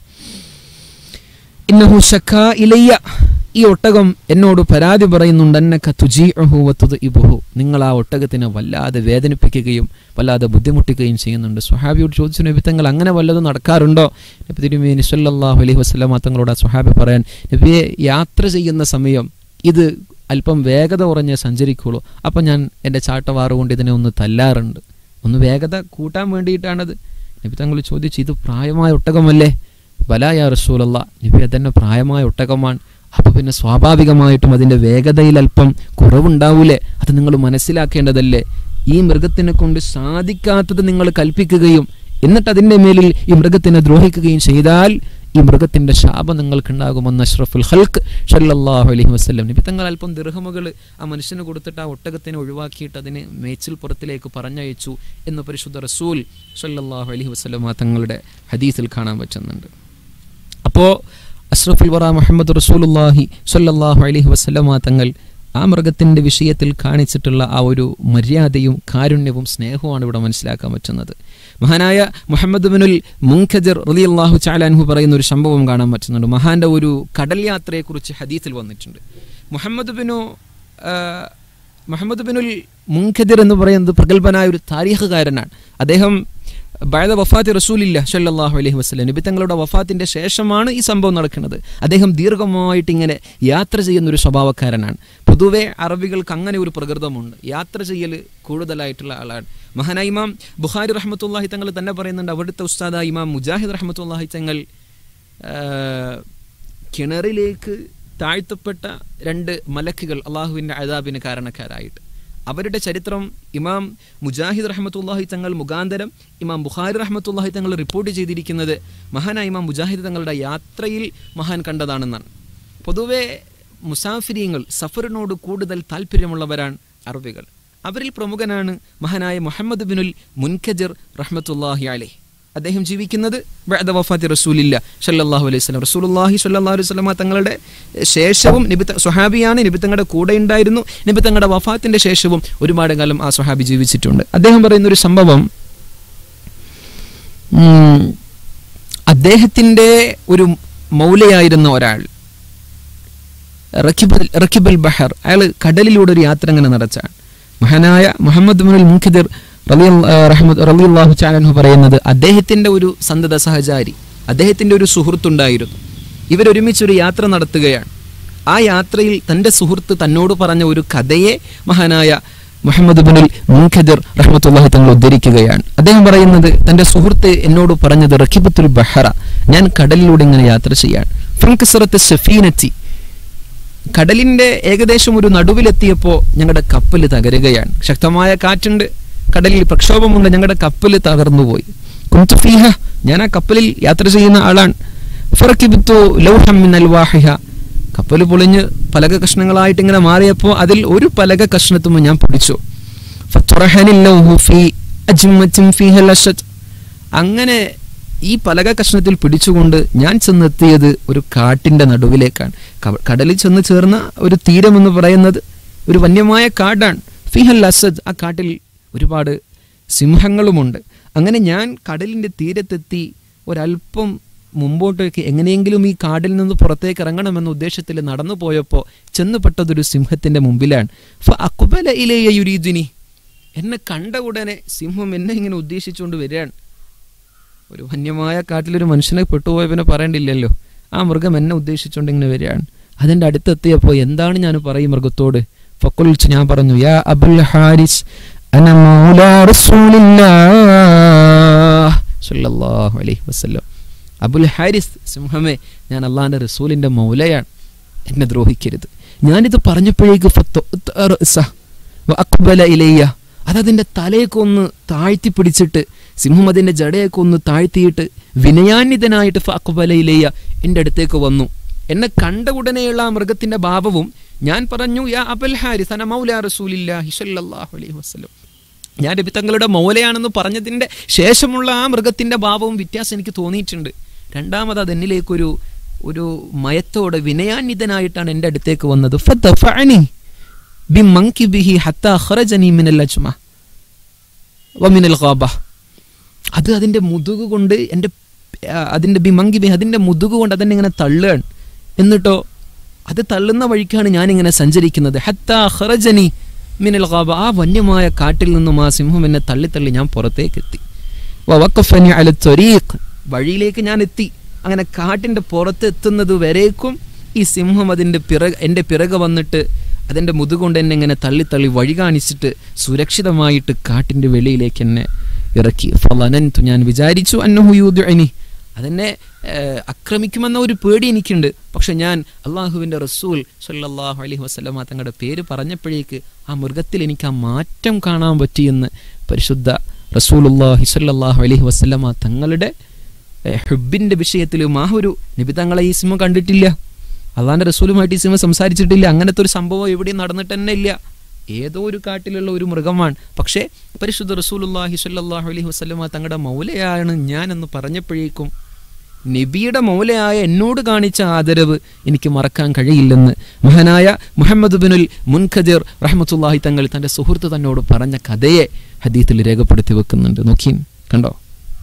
ഇന്നഹു ശക്ക ഇലയ്യ ഈ ഒട്ടകം എന്നോട് പരാതി പറയുന്നുണ്ട് എന്നക്ക തുജീഅഹു വതുദ്ഇബുഹു നിങ്ങൾ ആ ഒട്ടകത്തിനെ വല്ലാതെ വേദനിപ്പിക്കുകയും വല്ലാതെ ബുദ്ധിമുട്ടിക്കുകയും ചെയ്യുന്നുണ്ട് സ്വഹാബിയോട് ചോദിച്ചു നബി തങ്ങൾ അങ്ങനെ വല്ലതും നടക്കാറുണ്ടോ നബി തിരുമേനി സല്ലല്ലാഹു അലൈഹി വസല്ലമ തങ്ങളോട് ആ സ്വഹാബി പറയാൻ നബിയെ യാത്ര ചെയ്യുന്ന സമയം ഇത് അല്പം വേഗത കുറഞ്ഞേ സഞ്ചരിക്കുള്ളൂ അപ്പം ഞാൻ എൻ്റെ ചാട്ടവാറ് കൊണ്ട് ഇതിനെ ഒന്ന് തല്ലാറുണ്ട് ഒന്ന് വേഗത കൂട്ടാൻ വേണ്ടിയിട്ടാണത് നബി തങ്ങൾ ചോദിച്ചു ഇത് പ്രായമായ ഒട്ടകമല്ലേ ബലായ റസൂലല്ല നബി അതന്നെ പ്രായമായ ഒട്ടകമാണ് അപ്പോൾ പിന്നെ സ്വാഭാവികമായിട്ടും അതിൻ്റെ വേഗതയിൽ അല്പം കുറവുണ്ടാവൂലേ അത് നിങ്ങൾ മനസ്സിലാക്കേണ്ടതല്ലേ ഈ മൃഗത്തിനെ കൊണ്ട് സാധിക്കാത്തത് നിങ്ങൾ കൽപ്പിക്കുകയും എന്നിട്ട് അതിൻ്റെ മേലിൽ ഈ മൃഗത്തിനെ ദ്രോഹിക്കുകയും ചെയ്താൽ ഈ മൃഗത്തിൻ്റെ ശാപം നിങ്ങൾക്കുണ്ടാകുമെന്ന് അഷ്റഫുൽ ഹൽക്ക് ഷല്ലല്ലാഹു അലൈഹി വസല്ലം നബി തങ്ങൾ അല്പം ദീർഘമുകൾ ആ മനുഷ്യന് കൊടുത്തിട്ട് ആ ഒട്ടകത്തിനെ ഒഴിവാക്കിയിട്ട് അതിനെ മേച്ചിൽ പുറത്തിലേക്ക് പറഞ്ഞയച്ചു എന്ന് പരിശുദ്ധ റസൂൽ ഷല്ലല്ലാഹു അലൈഹി വസല്ലം തങ്ങളുടെ ഹദീസിൽ കാണാൻ പറ്റുന്നുണ്ട് അപ്പോൾ അഷ്റഫുൽ വറ മുഹമ്മദ് റസൂലുല്ലാഹി സല്ലല്ലാഹു അലൈഹി വസല്ലമ തങ്ങൾ ആ മൃഗത്തിൻ്റെ വിഷയത്തിൽ കാണിച്ചിട്ടുള്ള ആ ഒരു മര്യാദയും കാരുണ്യവും സ്നേഹവുമാണ് ഇവിടെ മനസ്സിലാക്കാൻ പറ്റുന്നത് മഹാനായ മുഹമ്മദ് ബിനുൽ മുൻഖജർ റളിയല്ലാഹു ചാലാൻഹു പറയുന്ന ഒരു സംഭവം കാണാൻ പറ്റുന്നുണ്ട് മഹാന്റെ ഒരു കടൽ യാത്രയെക്കുറിച്ച് ഹദീത്തിൽ വന്നിട്ടുണ്ട് മുഹമ്മദ് ബിനു ആ, മുഹമ്മദ് ബിനുൽ മുൻഖദിർ എന്ന് പറയുന്നത് പ്രഗത്ഭനായ ഒരു താരീഖുകാരനാണ് അദ്ദേഹം ബഴത വഫാത്ത് റസൂലില്ല ഷല്ലല്ലാഹു അലൈഹി വസ്ലം നബി തങ്ങളുടെ വഫാത്തിന്റെ ശേഷമാണ് ഈ സംഭവം നടക്കുന്നത് അദ്ദേഹം ദീർഘമായിട്ട് ഇങ്ങനെ യാത്ര ചെയ്യുന്ന ഒരു സ്വഭാവക്കാരനാണ് പൊതുവെ അറബികൾക്ക് അങ്ങനെ ഒരു പ്രകൃതമുണ്ട് യാത്ര ചെയ്യൽ കൂടുതലായിട്ടുള്ള ആളാണ് മഹാനായ ഇമാം ബുഖാരി റഹ്മത്തുള്ളാഹി തങ്ങൾ തന്നെ പറയുന്നുണ്ട് അവിടുത്തെ ഉസ്താദ ഇമാം മുജാഹിദ് റഹ്മത്തുള്ളാഹി തങ്ങൾ ആ, കിണറിലേക്ക് താഴ്ത്തപ്പെട്ട രണ്ട് മലക്കുകൾ അള്ളാഹുവിൻ്റെ അതാബിന് കാരണക്കാരായിട്ട് അവരുടെ ചരിത്രം ഇമാം മുജാഹിദ് റഹ്മത്തുള്ളാഹി തങ്ങൾ മുഖാന്തരം ഇമാം ബുഖാരി റഹ്മത്തുള്ളാഹി തങ്ങൾ റിപ്പോർട്ട് ചെയ്തിരിക്കുന്നത് മഹാനായ ഇമാം മുജാഹിദ് തങ്ങളുടെ യാത്രയിൽ മഹാൻ കണ്ടതാണെന്നാണ് പൊതുവെ മുസാഫിരിയങ്ങൾ സഫറിനോട് കൂടുതൽ താല്പര്യമുള്ളവരാണ് അറബികൾ അവരിൽ പ്രമുഖനാണ് മഹാനായ മുഹമ്മദ് ബിനുൽ മുൻഖജർ റഹ്മത്തുള്ളാഹി അലൈഹി അദ്ദേഹം ജീവിക്കുന്നത് ബഅദ വഫാത്തി റസൂലില്ല സല്ലല്ലാഹു അലൈഹി വസല്ലം റസൂലുള്ളാഹി സ്വല്ലല്ലാഹു അലൈഹി വസല്ലമ തങ്ങളുടെ ശേഷവും നബി ത- സ്വഹാബിയാണ് നബി തങ്ങളുടെ കൂടെ ഉണ്ടായിരുന്നു നബി തങ്ങളുടെ വഫാത്തിന്റെ ശേഷവും ഒരുപാട് കാലം ആ സ്വഹാബി ജീവിച്ചിട്ടുണ്ട് അദ്ദേഹം പറയുന്ന ഒരു സംഭവം ഉം, അദ്ദേഹത്തിന്റെ ഒരു മൗലയായിരുന്ന ഒരാൾ റക്കിബൽ റക്കിബൽ ബഹർ അയാൾ കടലിലൂടെ ഒരു യാത്ര അങ്ങനെ നടച്ചാണ് മഹാനായ മുഹമ്മദ് മുനുൽ മുഖിദിർ റളിയല്ലാഹു ചാലൻഹു പറയുന്നത് അദ്ദേഹത്തിന്റെ ഒരു സന്തത സഹചാരി അദ്ദേഹത്തിന്റെ ഒരു സുഹൃത്തുണ്ടായിരുന്നു ഇവരൊരുമിച്ച് ഒരു യാത്ര നടത്തുകയാണ് ആ യാത്രയിൽ തന്റെ സുഹൃത്ത് തന്നോട് പറഞ്ഞ ഒരു കഥയെ മഹാനായ മുഹമ്മദ് ബിനുൽ മുഖദിർ റഹ്മത്തുള്ളാഹി തങ്ങൾ ഉദ്ധരിക്കുകയാണ് അദ്ദേഹം പറയുന്നത് തന്റെ സുഹൃത്ത് എന്നോട് പറഞ്ഞത് റഖിബത്തുൽ ബഹറ ഞാൻ കടലിലൂടെ ഇങ്ങനെ യാത്ര ചെയ്യാണ് ഫ്രങ്കസറത്ത് സഫീനത്തി കടലിന്റെ ഏകദേശം ഒരു നടുവിലെത്തിയപ്പോൾ ഞങ്ങളുടെ കപ്പൽ തകരുകയാണ് ശക്തമായ കാറ്റുണ്ട് കടലിൽ പ്രക്ഷോഭമുണ്ട് ഞങ്ങളുടെ കപ്പൽ തകർന്നുപോയി കുന്തുഫീഹ ഞാൻ ആ കപ്പലിൽ യാത്ര ചെയ്യുന്ന ആളാണ് ഫറക്കിബിത്തു ലൗഹം മിൻ അൽവാഹിഹ കപ്പൽ പൊളിഞ്ഞ് പലക കഷ്ണങ്ങളായിട്ട് ഇങ്ങനെ മാറിയപ്പോൾ അതിൽ ഒരു പലക കഷ്ണത്തും ഞാൻ പിടിച്ചു ഫത്തുറഹനിൽ ലൗഹു ഫീ അജ്മത്തിൻ ഫീഹൽ അശദ് അങ്ങനെ ഈ പലക കഷ്ണത്തിൽ പിടിച്ചുകൊണ്ട് ഞാൻ ചെന്നെത്തിയത് ഒരു കാട്ടിന്റെ നടുവിലേക്കാണ് ക- കടലിൽ ചെന്ന് ചേർന്ന ഒരു തീരം എന്ന് പറയുന്നത് ഒരു വന്യമായ കാടാണ് ഫിഹൽ അസദ് ആ കാട്ടിൽ ഒരുപാട് സിംഹങ്ങളുമുണ്ട് അങ്ങനെ ഞാൻ കടലിന്റെ തീരത്തെത്തി ഒരല്പം മുമ്പോട്ടേക്ക് എങ്ങനെയെങ്കിലും ഈ കാടിൽ നിന്ന് പുറത്തേക്ക് ഇറങ്ങണമെന്ന ഉദ്ദേശത്തിൽ നടന്നു പോയപ്പോൾ ചെന്നുപെട്ടതൊരു സിംഹത്തിന്റെ മുമ്പിലാണ് ഫ അക്ബല ഇലയ യുരീദിനി എന്നെ കണ്ട ഉടനെ സിംഹം എന്നെ ഇങ്ങനെ ഉദ്ദേശിച്ചുകൊണ്ട് വരികയാണ് ഒരു വന്യമായ കാട്ടിലൊരു മനുഷ്യനെ പെട്ടുപോയ പിന്നെ പറയണ്ടില്ലല്ലോ ആ മൃഗം എന്നെ ഉദ്ദേശിച്ചുകൊണ്ട് ഇങ്ങനെ വരികയാണ് അതിൻ്റെ അടുത്തെത്തിയപ്പോൾ എന്താണ് ഞാൻ പറയും മൃഗത്തോട് ഫക്കുൽച്ച് ഞാൻ പറഞ്ഞു യാ അബുൽ ഹാരിസ് അന മൗലാ റസൂലില്ലാഹ് സ്വല്ലല്ലാഹു അലൈഹി വസല്ലം അബുൽ ഹാരിസ് സിംഹമേ ഞാൻ അള്ളാഹിൻ്റെ റസൂലിൻ്റെ മൗലയാണ് എന്നെ ദ്രോഹിക്കരുത് ഞാനിത് പറഞ്ഞപ്പോഴേക്ക് ഫത്വ റഅസഹ് വ അക്ബല ഇലയ്യ അതതിൻ്റെ തലയൊക്കെ ഒന്ന് താഴ്ത്തി പിടിച്ചിട്ട് സിംഹം അതിൻ്റെ ജടയൊക്കെ ഒന്ന് താഴ്ത്തിയിട്ട് വിനയാന്വിതനായിട്ട് ഫഅക്ബല ഇലയ്യ എൻ്റെ അടുത്തേക്ക് വന്നു എന്നെ കണ്ട ഉടനെയുള്ള ആ മൃഗത്തിൻ്റെ ഭാവവും ഞാൻ പറഞ്ഞു യാ അബൽ ഹാരിസ് അന മൗല റസൂലില്ലാഹി സ്വല്ലല്ലാഹു അലൈഹി വസല്ലം ഞാൻ നബി തങ്ങളുടെ മൗലയാണെന്ന് പറഞ്ഞതിൻ്റെ ശേഷമുള്ള ആ മൃഗത്തിൻ്റെ ഭാവവും വ്യത്യാസം എനിക്ക് തോന്നിയിട്ടുണ്ട് രണ്ടാമത് അത് എന്നിലേക്കൊരു ഒരു മയത്തോടെ വിനയാന്വിതനായിട്ടാണ് എൻ്റെ അടുത്തേക്ക് വന്നത് ഫദഫഅനി ബിമൻകിബിഹി ഹത്താ ഖറജനി മിനൽ അജ്മ വമിനൽ ഖാബ അത് അതിൻ്റെ മുതുക് കൊണ്ട് എൻ്റെ ആ, അതിൻ്റെ ബിമങ്കിബി അതിൻ്റെ മുതുക് കൊണ്ട് അതെന്നെ ഇങ്ങനെ തള്ളുകയാണ് എന്നിട്ടോ അത് തള്ളുന്ന വഴിക്കാണ് ഞാനിങ്ങനെ സഞ്ചരിക്കുന്നത് ഹത്താ ഖറജനി മിനൽ ഖാബ ആ വന്യമായ കാട്ടിൽ നിന്നും ആ സിംഹം എന്നെ തള്ളിത്തള്ളി ഞാൻ പുറത്തേക്ക് എത്തി വവഖഫനി അല ത്വരീഖ് വഴിയിലേക്ക് ഞാൻ എത്തി അങ്ങനെ കാട്ടിൻ്റെ പുറത്ത് എത്തുന്നത് വരേക്കും ഈ സിംഹം അതിൻ്റെ പിറകെ എൻ്റെ പിറകെ വന്നിട്ട് അതിൻ്റെ മുതുകൊണ്ട് എന്നെ ഇങ്ങനെ തള്ളി തള്ളി വഴി കാണിച്ചിട്ട് സുരക്ഷിതമായിട്ട് കാട്ടിൻ്റെ വെളിയിലേക്ക് എന്നെ ഇറക്കി ഫലനന്തു ഞാൻ വിചാരിച്ചു അന്നഹു യൂദുഅനി അതെന്നെ ഏഹ്, ആക്രമിക്കുമെന്ന ഒരു പേടി എനിക്കുണ്ട് പക്ഷെ ഞാൻ അള്ളാഹുവിൻ്റെ റസൂൽ സല്ലല്ലാഹു അലൈഹി വസല്ലമ തങ്ങളുടെ പേര് പറഞ്ഞപ്പോഴേക്ക് ആ മൃഗത്തിൽ എനിക്ക് ആ മാറ്റം കാണാൻ പറ്റിയെന്ന് പരിശുദ്ധ റസൂലുള്ളാഹി സല്ലല്ലാഹു അലൈഹി വസല്ലമ തങ്ങളുടെ ഏഹ്, ഹുബിന്റെ വിഷയത്തിലും ആ ഒരു നബി തങ്ങളെ ഈ സിനിമ കണ്ടിട്ടില്ല അള്ളാന്റെ റസൂലുമായിട്ട് ഈ സിനിമ സംസാരിച്ചിട്ടില്ല അങ്ങനത്തെ ഒരു സംഭവം എവിടെയും നടന്നിട്ട് തന്നെ ഇല്ല ഏതോ ഒരു കാട്ടിലുള്ള ഒരു മൃഗമാണ് പക്ഷേ പരിശുദ്ധ റസൂലുള്ളാഹി സ്വല്ലല്ലാഹു അലൈഹി വസല്ലമ തങ്ങളുടെ മൗലയാണ് ഞാൻ എന്ന് പറഞ്ഞപ്പോഴേക്കും നബിയുടെ മൗലയായ എന്നോട് കാണിച്ച ആദരവ് എനിക്ക് മറക്കാൻ കഴിയില്ലെന്ന് മഹാനായ മുഹമ്മദ് ബിനുൽ മുൻഖദിർ റഹ്മത്തുള്ളാഹി തങ്ങൾ തൻ്റെ സുഹൃത്ത് തന്നോട് പറഞ്ഞ കഥയെ ഹദീത്തിൽ രേഖപ്പെടുത്തി വെക്കുന്നുണ്ട് നോക്കി കണ്ടോ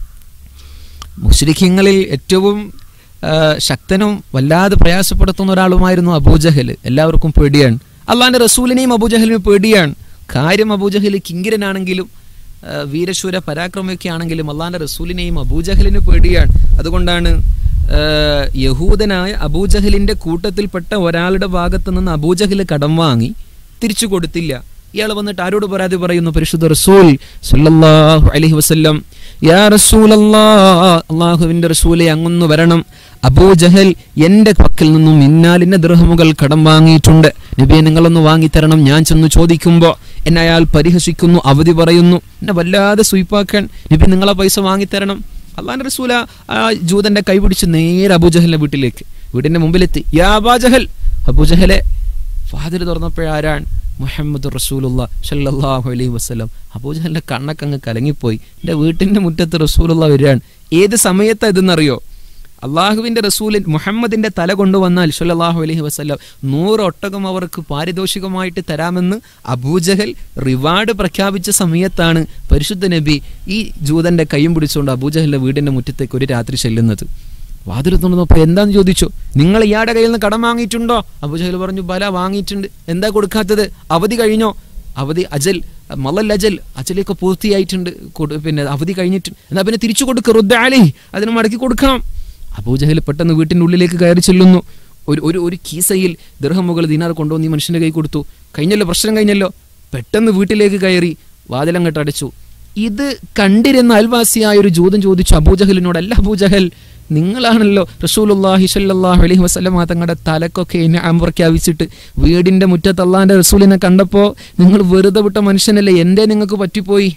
മുസ്ലിഖ്യങ്ങളിൽ ഏറ്റവും ആ, ശക്തനും വല്ലാതെ പ്രയാസപ്പെടുത്തുന്ന ഒരാളുമായിരുന്നു അബൂജഹൽ എല്ലാവർക്കും പേടിയാണ് അള്ളാന്റെ റസൂലിനെയും അബൂജഹലിനും പേടിയാണ് കാര്യം അബൂജഹൽ കിങ്കിരനാണെങ്കിലും ആ, വീരശൂര പരാക്രമയൊക്കെ ആണെങ്കിലും അള്ളാന്റെ റസൂലിനെയും അബൂജഹലിന് പേടിയാണ് അതുകൊണ്ടാണ് ആ, യഹൂദനായ അബൂജഹലിന്റെ കൂട്ടത്തിൽപ്പെട്ട ഒരാളുടെ ഭാഗത്ത് നിന്ന് അബൂജഹൽ കടം വാങ്ങി തിരിച്ചു കൊടുത്തില്ല ഇയാൾ വന്നിട്ട് ആരോട് പരാതി പറയുന്നു പരിശുദ്ധ റസൂൽ സല്ലല്ലാഹു അലൈഹി വസല്ലം യാ റസൂലല്ലാ അള്ളാഹുവിന്റെ റസൂലെ അങ്ങൊന്ന് വരണം അബൂജഹൽ എന്റെ പക്കൽ നിന്നും ഇന്നാലിന്റെ ദൃഹമുകൾ കടം വാങ്ങിയിട്ടുണ്ട് നബിയെ നിങ്ങളൊന്ന് വാങ്ങിത്തരണം ഞാൻ ചെന്ന് ചോദിക്കുമ്പോൾ എന്നെ അയാൾ പരിഹസിക്കുന്നു അവധി പറയുന്നു എന്നെ വല്ലാതെ സ്വീപ്പാക്കാൻ നബി നിങ്ങളെ പൈസ വാങ്ങിത്തരണം അള്ളാന്റെ റസൂല ആ ജൂതന്റെ കൈ പിടിച്ച് നേരെ അബൂജഹലിന്റെ വീട്ടിലേക്ക് വീടിന്റെ മുമ്പിലെത്തി യാ അബാജഹൽ അബൂജഹലെ ഫാദർ തുറന്നപ്പോഴാരാണ് മുഹമ്മദ് റസൂലുള്ള ഷല്ലല്ലാഹു അലൈഹി വസ്ലം അബൂജഹലിന്റെ കണ്ണൊക്കെ അങ്ങ് കലങ്ങിപ്പോയി എൻ്റെ വീട്ടിൻ്റെ മുറ്റത്ത് റസൂലുള്ള വരികയാണ് ഏത് സമയത്താ ഇതെന്നറിയോ അള്ളാഹുവിൻ്റെ റസൂലിൻ മുഹമ്മദിൻ്റെ തല കൊണ്ടുവന്നാൽ ഷല്ലല്ലാഹു അലൈഹി വസ്ലം നൂറ് ഒട്ടകം അവർക്ക് പാരിതോഷികമായിട്ട് തരാമെന്ന് അബൂജഹൽ റിവാർഡ് പ്രഖ്യാപിച്ച സമയത്താണ് പരിശുദ്ധ നബി ഈ ജൂതന്റെ കൈയും പിടിച്ചുകൊണ്ട് അബൂജഹലിന്റെ വീടിന്റെ മുറ്റത്തേക്ക് ഒരു രാത്രി ചെല്ലുന്നത് വാതിൽ തുറന്നപ്പോൾ എന്താന്ന് ചോദിച്ചു നിങ്ങൾ ഇയാളുടെ കയ്യിൽ നിന്ന് കടം വാങ്ങിയിട്ടുണ്ടോ അബുജഹൽ പറഞ്ഞു ബല വാങ്ങിയിട്ടുണ്ട് എന്താ കൊടുക്കാത്തത് അവധി കഴിഞ്ഞോ അവധി അജൽ മലൽ അജൽ അജലൊക്കെ പൂർത്തിയായിട്ടുണ്ട് കൊടു- പിന്നെ അവധി കഴിഞ്ഞിട്ടുണ്ട് എന്നാ പിന്നെ തിരിച്ചു കൊടുക്കുക റുദ്ദാലി അതിന് മടക്കി കൊടുക്കണം അബൂജഹൽ പെട്ടെന്ന് വീട്ടിൻ്റെ ഉള്ളിലേക്ക് കയറി ചെല്ലുന്നു ഒരു ഒരു ഒരു കീസയിൽ ദർഹമുകൾ ദിനാർ കൊണ്ടുവന്ന് ഈ മനുഷ്യൻ്റെ കൈ കൊടുത്തു കഴിഞ്ഞല്ലോ പ്രശ്നം കഴിഞ്ഞല്ലോ പെട്ടെന്ന് വീട്ടിലേക്ക് കയറി വാതിലങ്ങട്ട് അടച്ചു ഇത് കണ്ടിരുന്ന അയൽവാസിയായ ഒരു ജൂതൻ ചോദിച്ചു അബൂജഹലിനോട് അല്ല അബൂജഹൽ നിങ്ങളാണല്ലോ റസൂലുള്ളാഹി സ്വല്ലല്ലാഹു അലൈഹി വസല്ലമ തങ്ങളുടെ തലക്കൊക്കെ ഇനാം പ്രഖ്യാപിച്ചിട്ട് വീടിന്റെ മുറ്റത്ത് അള്ളാഹിന്റെ റസൂലിനെ കണ്ടപ്പോൾ നിങ്ങൾ വെറുതെ വിട്ട മനുഷ്യനല്ലേ എന്തേ നിങ്ങൾക്ക് പറ്റിപ്പോയി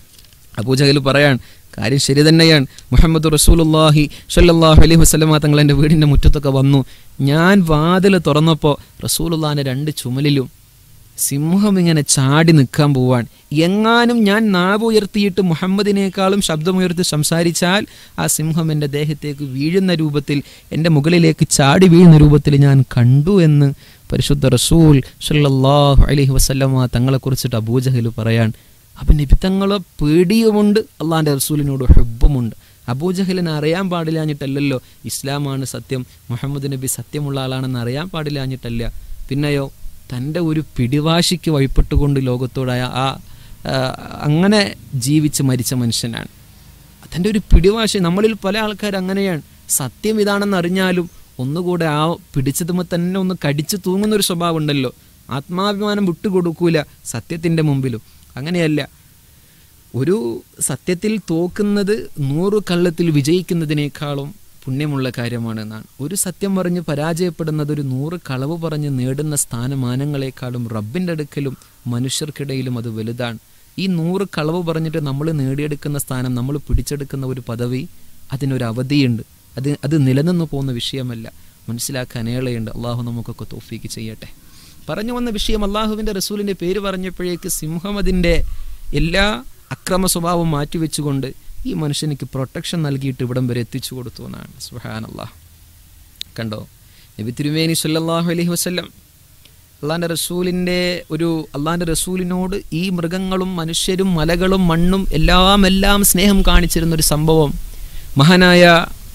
അബൂജഹൽ പറയാൻ കാര്യം ശരി തന്നെയാണ് മുഹമ്മദ് റസൂലുള്ളാഹി സ്വല്ലല്ലാഹു അലൈഹി വസല്ലമ തങ്ങൾ എൻ്റെ വീടിൻ്റെ മുറ്റത്തൊക്കെ വന്നു ഞാൻ വാതിൽ തുറന്നപ്പോൾ റസൂലുള്ളാഹിൻ്റെ രണ്ട് ചുമലിലും സിംഹം ഇങ്ങനെ ചാടി നിൽക്കാൻ പോവാൻ എങ്ങാനും ഞാൻ നാവ് ഉയർത്തിയിട്ട് മുഹമ്മദിനേക്കാളും ശബ്ദമുയർത്തി സംസാരിച്ചാൽ ആ സിംഹം എൻ്റെ ദേഹത്തേക്ക് വീഴുന്ന രൂപത്തിൽ എൻ്റെ മുകളിലേക്ക് ചാടി വീഴുന്ന രൂപത്തിൽ ഞാൻ കണ്ടു എന്ന് പരിശുദ്ധ റസൂൽ സല്ലല്ലാഹു അലൈഹി വസല്ലമ തങ്ങളെക്കുറിച്ചിട്ട് അബൂജഹൽ പറയാൻ അപ്പം നബി തങ്ങളെ പേടിയുമുണ്ട് അള്ളാഹിൻ്റെ റസൂലിനോട് ഹെബ്ബുമുണ്ട് അബൂജഹലിനെ അറിയാൻ പാടില്ലാഞ്ഞിട്ടല്ലല്ലോ ഇസ്ലാമാണ് സത്യം മുഹമ്മദ് നബി സത്യമുള്ള ആളാണെന്ന് അറിയാൻ പാടില്ലാഞ്ഞിട്ടല്ല പിന്നെയോ തൻ്റെ ഒരു പിടിവാശിക്ക് വഴിപ്പെട്ടുകൊണ്ട് ലോകത്തോട് ആ ആ, ആ, അങ്ങനെ ജീവിച്ച് മരിച്ച മനുഷ്യനാണ് തൻ്റെ ഒരു പിടിവാശി നമ്മളിൽ പല ആൾക്കാർ അങ്ങനെയാണ് സത്യം ഇതാണെന്ന് അറിഞ്ഞാലും ഒന്നുകൂടെ ആ പിടിച്ചതുമ്പോൾ തന്നെ ഒന്ന് കടിച്ചു തൂങ്ങുന്ന ഒരു സ്വഭാവം ഉണ്ടല്ലോ ആത്മാഭിമാനം വിട്ടുകൊടുക്കൂല സത്യത്തിൻ്റെ മുമ്പിലും അങ്ങനെയല്ല ഒരു സത്യത്തിൽ തോക്കുന്നത് നൂറ് കള്ളത്തിൽ വിജയിക്കുന്നതിനേക്കാളും പുണ്യമുള്ള കാര്യമാണെന്നാണ് ഒരു സത്യം പറഞ്ഞ് പരാജയപ്പെടുന്നത് ഒരു നൂറ് കളവ് പറഞ്ഞ് നേടുന്ന സ്ഥാനമാനങ്ങളെക്കാളും റബ്ബിൻ്റെ അടുക്കലും മനുഷ്യർക്കിടയിലും അത് വലുതാണ് ഈ നൂറ് കളവ് പറഞ്ഞിട്ട് നമ്മൾ നേടിയെടുക്കുന്ന സ്ഥാനം നമ്മൾ പിടിച്ചെടുക്കുന്ന ഒരു പദവി അതിനൊരു അവധിയുണ്ട് അത് അത് നിലനിന്ന് പോകുന്ന വിഷയമല്ല മനസ്സിലാക്കാൻ ഏളയുണ്ട് അള്ളാഹു നമുക്കൊക്കെ തോഫീക്ക് ചെയ്യട്ടെ പറഞ്ഞു വന്ന വിഷയം അള്ളാഹുവിൻ്റെ റസൂലിൻ്റെ പേര് പറഞ്ഞപ്പോഴേക്ക് സിംഹം അതിൻ്റെ എല്ലാ അക്രമ സ്വഭാവം മാറ്റിവെച്ചുകൊണ്ട് ഈ മനുഷ്യനിക്ക് പ്രൊട്ടക്ഷൻ നൽകിയിട്ട് ഇവിടം വരെ എത്തിച്ചു കൊടുത്തു എന്നാണ് സുഹാൻ അള്ളാഹ് കണ്ടോ നബി തിരുമേനി സല്ലല്ലാഹു അലൈഹി വസല്ലം അള്ളാഹിൻ്റെ റസൂലിൻ്റെ ഒരു അള്ളാഹിൻ്റെ റസൂലിനോട് ഈ മൃഗങ്ങളും മനുഷ്യരും മലകളും മണ്ണും എല്ലാം എല്ലാം സ്നേഹം കാണിച്ചിരുന്ന ഒരു സംഭവം മഹാനായ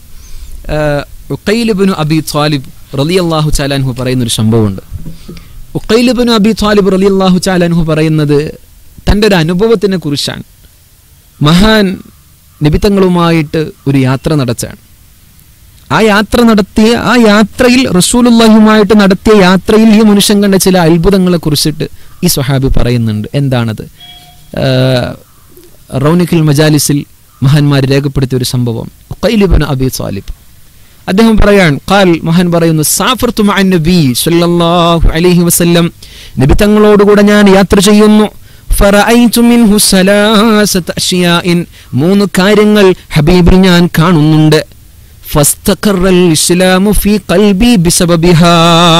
ഉക്കൈലിബിനു അബി ത്വാലിബ് റലിയല്ലാഹു ചാലാൻഹു പറയുന്നൊരു സംഭവമുണ്ട് ഉക്കൈലിബിനു അബി ത്വാലിബ് റലിയല്ലാഹു ചാലാൻഹു പറയുന്നത് തൻ്റെ ഒരു അനുഭവത്തിനെ കുറിച്ചാണ് മഹാൻ നിബിത്തങ്ങളുമായിട്ട് ഒരു യാത്ര നടച്ചാണ് ആ യാത്ര നടത്തിയ ആ യാത്രയിൽ റസൂലുള്ളാഹിയുമായിട്ട് നടത്തിയ യാത്രയിൽ ഈ മനുഷ്യൻ കണ്ട ചില അത്ഭുതങ്ങളെ കുറിച്ചിട്ട് ഈ സ്വഹാബി പറയുന്നുണ്ട് എന്താണത് ആഹ് റൗനിഖിൽ മജാലിസിൽ മഹാന്മാർ രേഖപ്പെടുത്തിയ ഒരു സംഭവം ഖൈലിബിൻ അബി സാലിബ് അദ്ദേഹം പറയാൻ ഖാൽ മഹാൻ പറയുന്നു സാഫർതു മഅ നബി സല്ലല്ലാഹു അലൈഹി വസല്ലം നബി തങ്ങളോടുകൂടെ ഞാൻ യാത്ര ചെയ്യുന്നു ഫറഅയ്തു മിൻഹു സലാസത അഷ്യാഇൻ മൂന്ന് കാര്യങ്ങൾ ഹബീബിൽ ഞാൻ കാണുന്നുണ്ട് ഫസ്തഖറൽ ഇസ്ലാമു ഫീ ഖൽബി ബിസബബിഹാ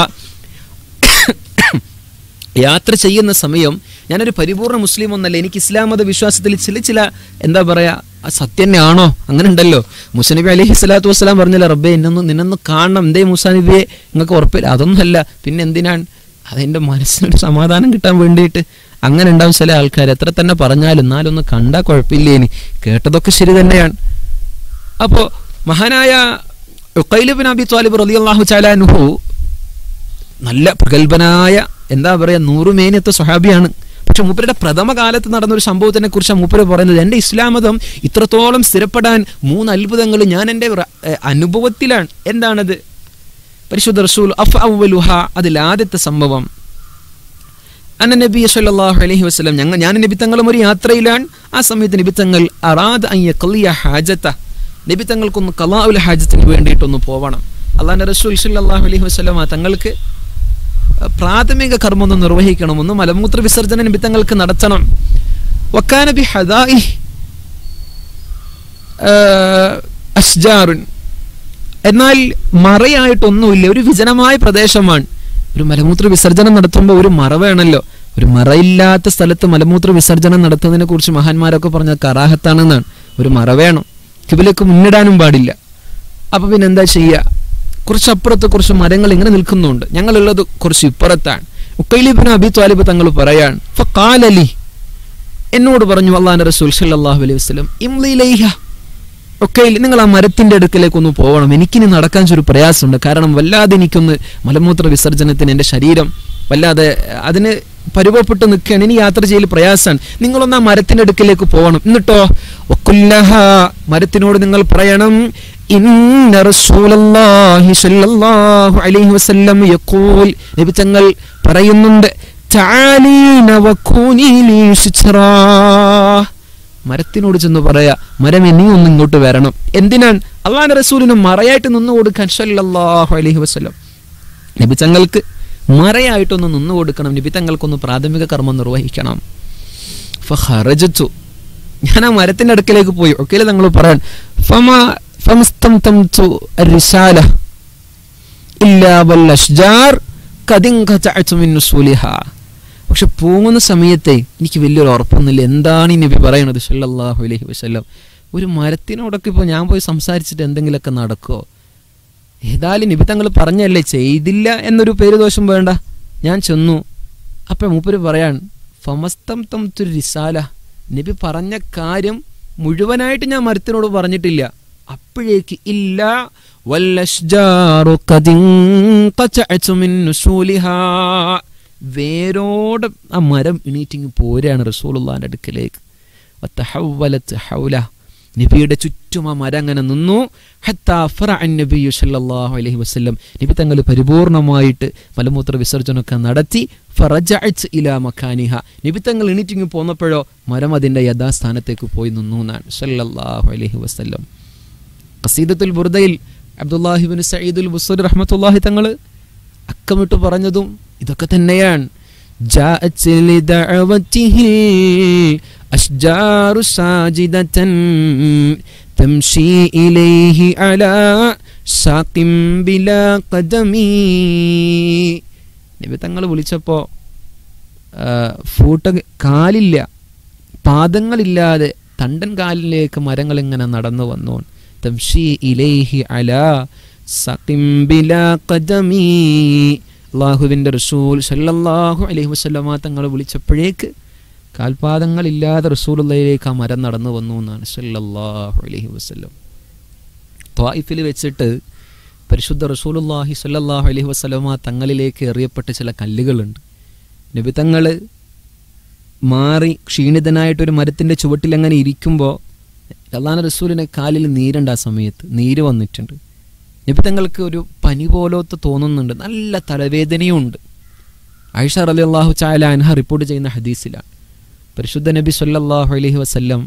യാത്ര ചെയ്യുന്ന സമയം ഞാനൊരു പരിപൂർണ മുസ്ലിം ഒന്നല്ല എനിക്ക് ഇസ്ലാം മത വിശ്വാസത്തിൽ ചില ചില എന്താ പറയാ ആ സത്യം തന്നെയാണോ അങ്ങനെ ഉണ്ടല്ലോ മുസനബി അലഹി സ്വലാത്തു വസ്സലാം പറഞ്ഞല്ലോ റബ്ബെ എന്നൊന്ന് നിന്നൊന്ന് കാണണം എന്തേ മുസാനബിയെ നിങ്ങൾക്ക് ഉറപ്പില്ല അതൊന്നുമല്ല പിന്നെ എന്തിനാണ് അതെൻ്റെ മനസ്സിനൊരു സമാധാനം കിട്ടാൻ വേണ്ടിയിട്ട് അങ്ങനെ ഉണ്ടാവും ചില ആൾക്കാർ എത്ര തന്നെ പറഞ്ഞാലും എന്നാലൊന്ന് കണ്ടാൽ കുഴപ്പമില്ലേനി കേട്ടതൊക്കെ ശരി തന്നെയാണ് അപ്പോൾ മഹാനായ ഉഖൈലിബിൻ അബി താലിബ് റളിയല്ലാഹു ചാലാനുഹു നല്ല പ്രഗത്ഭനായ എന്താ പറയുക നൂറുമേനിയത്തെ സ്വഹാബിയാണ് പക്ഷെ മൂപ്പരുടെ പ്രഥമ കാലത്ത് നടന്ന ഒരു സംഭവത്തിനെ കുറിച്ച് മൂപ്പര് പറയുന്നത് എൻ്റെ ഇസ്ലാം മതം ഇത്രത്തോളം സ്ഥിരപ്പെടാൻ മൂന്ന് അത്ഭുതങ്ങൾ ഞാൻ എൻ്റെ റ- ഏഹ് അനുഭവത്തിലാണ് എന്താണത് പരിശുദ്ധ റസൂൽ അഫ് അവലുഹ അതിൽ ആദ്യത്തെ സംഭവം അന്ന നബി സല്ലല്ലാഹു അലൈഹി വസല്ലം ഞങ്ങൾ ഞാൻ നബിത്തങ്ങളും ഒരു യാത്രയിലാണ് ആ സമയത്ത് നബിത്തങ്ങൾ അറാദ് അൻ യഖ്ലിയ ഹാജത നബിത്തങ്ങൾക്കൊന്ന് ഖലാഉൽ ഹാജത്തിന് വേണ്ടിയിട്ടൊന്ന് പോവണം അള്ളാഹിന്റെ റസൂൽ സല്ലല്ലാഹു അലൈഹി വസല്ലം തങ്ങൾക്ക് പ്രാഥമിക കർമ്മം ഒന്ന് നിർവഹിക്കണം ഒന്ന് മലമൂത്ര വിസർജന നിമിത്തങ്ങൾക്ക് നടത്തണം വക്കാന ബി ഹദായി അസ്ജാറുൻ എന്നാൽ മറയായിട്ടൊന്നുമില്ല ഒരു വിജനമായ പ്രദേശമാണ് ഒരു മലമൂത്ര വിസർജനം നടത്തുമ്പോൾ ഒരു മറ വേണമല്ലോ ഒരു മറയില്ലാത്ത സ്ഥലത്ത് മലമൂത്ര വിസർജനം നടത്തുന്നതിനെ കുറിച്ച് മഹാന്മാരൊക്കെ പറഞ്ഞ കറാഹത്താണെന്നാണ് ഒരു മറ വേണം കിബിലേക്ക് മുന്നിടാനും പാടില്ല അപ്പൊ പിന്നെ എന്താ ചെയ്യുക കുറച്ച് അപ്പുറത്ത് കുറച്ച് മരങ്ങൾ ഇങ്ങനെ നിൽക്കുന്നുണ്ട് ഞങ്ങളുള്ളത് കുറച്ച് ഇപ്പുറത്താണ് ഉക്കൈലിബിന് അബി ത്വാലിബ് തങ്ങൾ പറയാൻ ഫഖാലലി എന്നോട് പറഞ്ഞു അള്ളാഹിന്റെ റസൂൽ സല്ലല്ലാഹു അലൈഹി വസല്ലം ഇംലിലൈഹ ഒക്കെ നിങ്ങൾ ആ മരത്തിന്റെ അടുക്കലേക്ക് ഒന്ന് പോകണം എനിക്കിനി നടക്കാൻ ഒരു പ്രയാസമുണ്ട് കാരണം വല്ലാതെ എനിക്കൊന്ന് മലമൂത്ര വിസർജനത്തിന് എൻ്റെ ശരീരം വല്ലാതെ അതിന് പരുവപ്പെട്ട് നിൽക്കുകയാണ് ഇനി യാത്ര ചെയ്യൽ പ്രയാസമാണ് നിങ്ങളൊന്ന് ആ മരത്തിന്റെ അടുക്കലേക്ക് പോകണം എന്നിട്ടോ വക്കുല്ലഹ മരത്തിനോട് നിങ്ങൾ പറയണം ഇന്ന റസൂലല്ലാഹി സ്വല്ലല്ലാഹു അലൈഹി വസല്ലം യഖൂൽ നബി തങ്ങൾ പറയുന്നുണ്ട് തആലീന വകൂനി ലീ സിത്റാ മരത്തിനോട് ചെന്ന് പറയാ മരമേ നീ ഒന്ന് ഇങ്ങോട്ട് വരണം എന്തിനാണ് അള്ളാഹ് റസൂലിന് മറയായിട്ട് നിന്ന് കൊടുക്കാൻ സല്ലല്ലാഹു അലൈഹി വസല്ലം നബി തങ്ങൾക്ക് മറയായിട്ടൊന്ന് നിന്ന് കൊടുക്കണം നബി തങ്ങൾക്കൊന്ന് പ്രാഥമിക കർമ്മം നിർവഹിക്കണം ഫഹറജത്തു ഞാൻ ആ മരത്തിന്റെ അടുക്കലേക്ക് പോയി ഒക്കെ തങ്ങൾ പറയാൻ ഫമ ഫമസ്തംതംതു الرسالة إلا والأشجار قد انقطعت من نسولها പക്ഷെ പോകുന്ന സമയത്തെ എനിക്ക് വലിയൊരു ഉറപ്പൊന്നുമില്ല എന്താണ് ഈ നബി പറയണത് സല്ലല്ലാഹു അലൈഹി വസല്ലം ഒരു മരത്തിനോടൊക്കെ ഇപ്പോൾ ഞാൻ പോയി സംസാരിച്ചിട്ട് എന്തെങ്കിലുമൊക്കെ നടക്കുമോ ഏതായാലും നബി തങ്ങൾ പറഞ്ഞല്ലേ ചെയ്തില്ല എന്നൊരു പേര് ദോഷം വേണ്ട ഞാൻ ചെന്നു അപ്പം മൂപ്പര് പറയാൻ ഫമസ്തം തം തുരു റിസാല നബി പറഞ്ഞ കാര്യം മുഴുവനായിട്ട് ഞാൻ മരത്തിനോട് പറഞ്ഞിട്ടില്ല അപ്പോഴേക്ക് ഇല്ല വല്ലഷ്ജാറു ഖദിൻഖതഅതു മിൻ നുസൂലിഹാ. വേരോടെ ആ മരം എണീറ്റിങ് പോരാണ് റസൂലുള്ളാന്റെ അടുക്കലേക്ക് വതഹവ്വലത് ഹൗല നബിയുടെ ചുറ്റും ആ മരം അങ്ങനെ നിന്നു ഹത്താ ഫറഅ നബിയു സല്ലല്ലാഹു അലൈഹി വസല്ലം നബി തങ്ങൾ പരിപൂർണമായിട്ട് മലമൂത്ര വിസർജനമൊക്കെ നടത്തി ഫറജഅത് ഇലാ മക്കാനിഹ നബി തങ്ങൾ എണീറ്റിങ് പോന്നപ്പോഴോ മരം അതിൻ്റെ യഥാസ്ഥാനത്തേക്ക് പോയി നിന്നു എന്നാണ് സല്ലല്ലാഹു അലൈഹി വസല്ലം ഖസീദത്തുൽ ബുർദയിൽ അബ്ദുല്ലാഹിബിൻ സയ്യിദുൽ ബുസ്രി റഹ്മത്തുള്ളാഹി തങ്ങൾ അക്കമിട്ട് പറഞ്ഞതും ഇതൊക്കെ തന്നെയാണ് جاءت لدعوته الأشجار ساجدة تمشي إليه على ساق بلا قدم നബി തങ്ങൾ വിളിച്ചപ്പോൾ ഫൂട്ട കാലില്ല പാദങ്ങളില്ലാതെ തണ്ടൻ കാലിലേക്ക് മരങ്ങൾ ഇങ്ങനെ നടന്നു വന്നു തംഷി ഇലൈഹി അലാ സഖിം ബിലാ ഖദമി അള്ളാഹുവിൻ്റെ റസൂൽ സല്ലല്ലാഹു അലൈഹി വസല്ലമ തങ്ങൾ വിളിച്ചപ്പോഴേക്ക് കാൽപാദങ്ങളില്ലാതെ റസൂലുള്ളയിലേക്ക് ആ മരം നടന്നു വന്നു എന്നാണ് സല്ലല്ലാഹു അലൈഹി വസല്ലം ത്വായിഫിൽ വെച്ചിട്ട് പരിശുദ്ധ റസൂലുള്ളാഹി സല്ലല്ലാഹു അലൈഹി വസല്ലമ തങ്ങളിലേക്ക് എറിയപ്പെട്ട ചില കല്ലുകളുണ്ട് നബി തങ്ങൾ മാറി ക്ഷീണിതനായിട്ടൊരു മരത്തിൻ്റെ ചുവട്ടിൽ അങ്ങനെ ഇരിക്കുമ്പോൾ അള്ളാഹ് റസൂലിന് കാലിൽ നീരുണ്ട് ആ സമയത്ത് നീര് വന്നിട്ടുണ്ട് നബി തങ്ങൾക്ക് ഒരു പനി പോലത്തെ തോന്നുന്നുണ്ട് നല്ല തലവേദനയും ഉണ്ട് ആയിഷ അലി അള്ളാഹു ചായ അൻഹ റിപ്പോർട്ട് ചെയ്യുന്ന ഹദീസിലാണ് പരിശുദ്ധ നബി സല്ലല്ലാഹു അലൈഹി വസല്ലം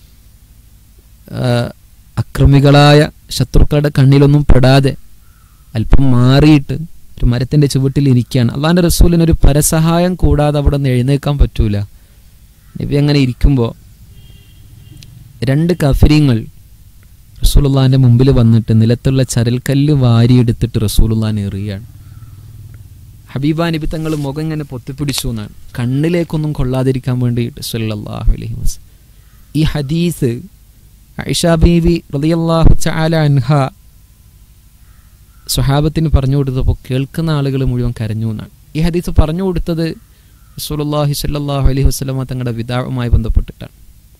അക്രമികളായ ശത്രുക്കളുടെ കണ്ണിലൊന്നും പെടാതെ അല്പം മാറിയിട്ട് ഒരു മരത്തിൻ്റെ ചുവട്ടിൽ ഇരിക്കുകയാണ് അള്ളാഹിൻ്റെ റസൂലിന് ഒരു പരസഹായം കൂടാതെ അവിടെ നിന്ന് എഴുന്നേക്കാൻ പറ്റൂല നബി അങ്ങനെ ഇരിക്കുമ്പോൾ രണ്ട് കഫരീങ്ങൾ റസൂലുള്ളാഹിൻ്റെ മുമ്പിൽ വന്നിട്ട് നിലത്തുള്ള ചരൽക്കല്ല് വാരിയെടുത്തിട്ട് റസൂലുള്ളാൻ എറിയാണ് ഹബീബ നബി തങ്ങൾ മുഖം ഇങ്ങനെ പൊത്തിപ്പിടിച്ചു എന്നാണ് കണ്ണിലേക്കൊന്നും കൊള്ളാതിരിക്കാൻ വേണ്ടിയിട്ട് സല്ലല്ലാഹു അലൈഹി വസല്ലം ഈ ഹദീസ് ഐഷ ബീവി റളിയല്ലാഹു ചാല അൻഹ സ്വഹാബത്തിന് പറഞ്ഞു കൊടുത്തപ്പോൾ കേൾക്കുന്ന ആളുകൾ മുഴുവൻ കരഞ്ഞു എന്നാണ് ഈ ഹദീസ് പറഞ്ഞു കൊടുത്തത് റസൂലുള്ളാഹി സ്വല്ലല്ലാഹു അലൈഹി വസല്ലമ തങ്ങളുടെ വിതാവുമായി ബന്ധപ്പെട്ടിട്ടാണ്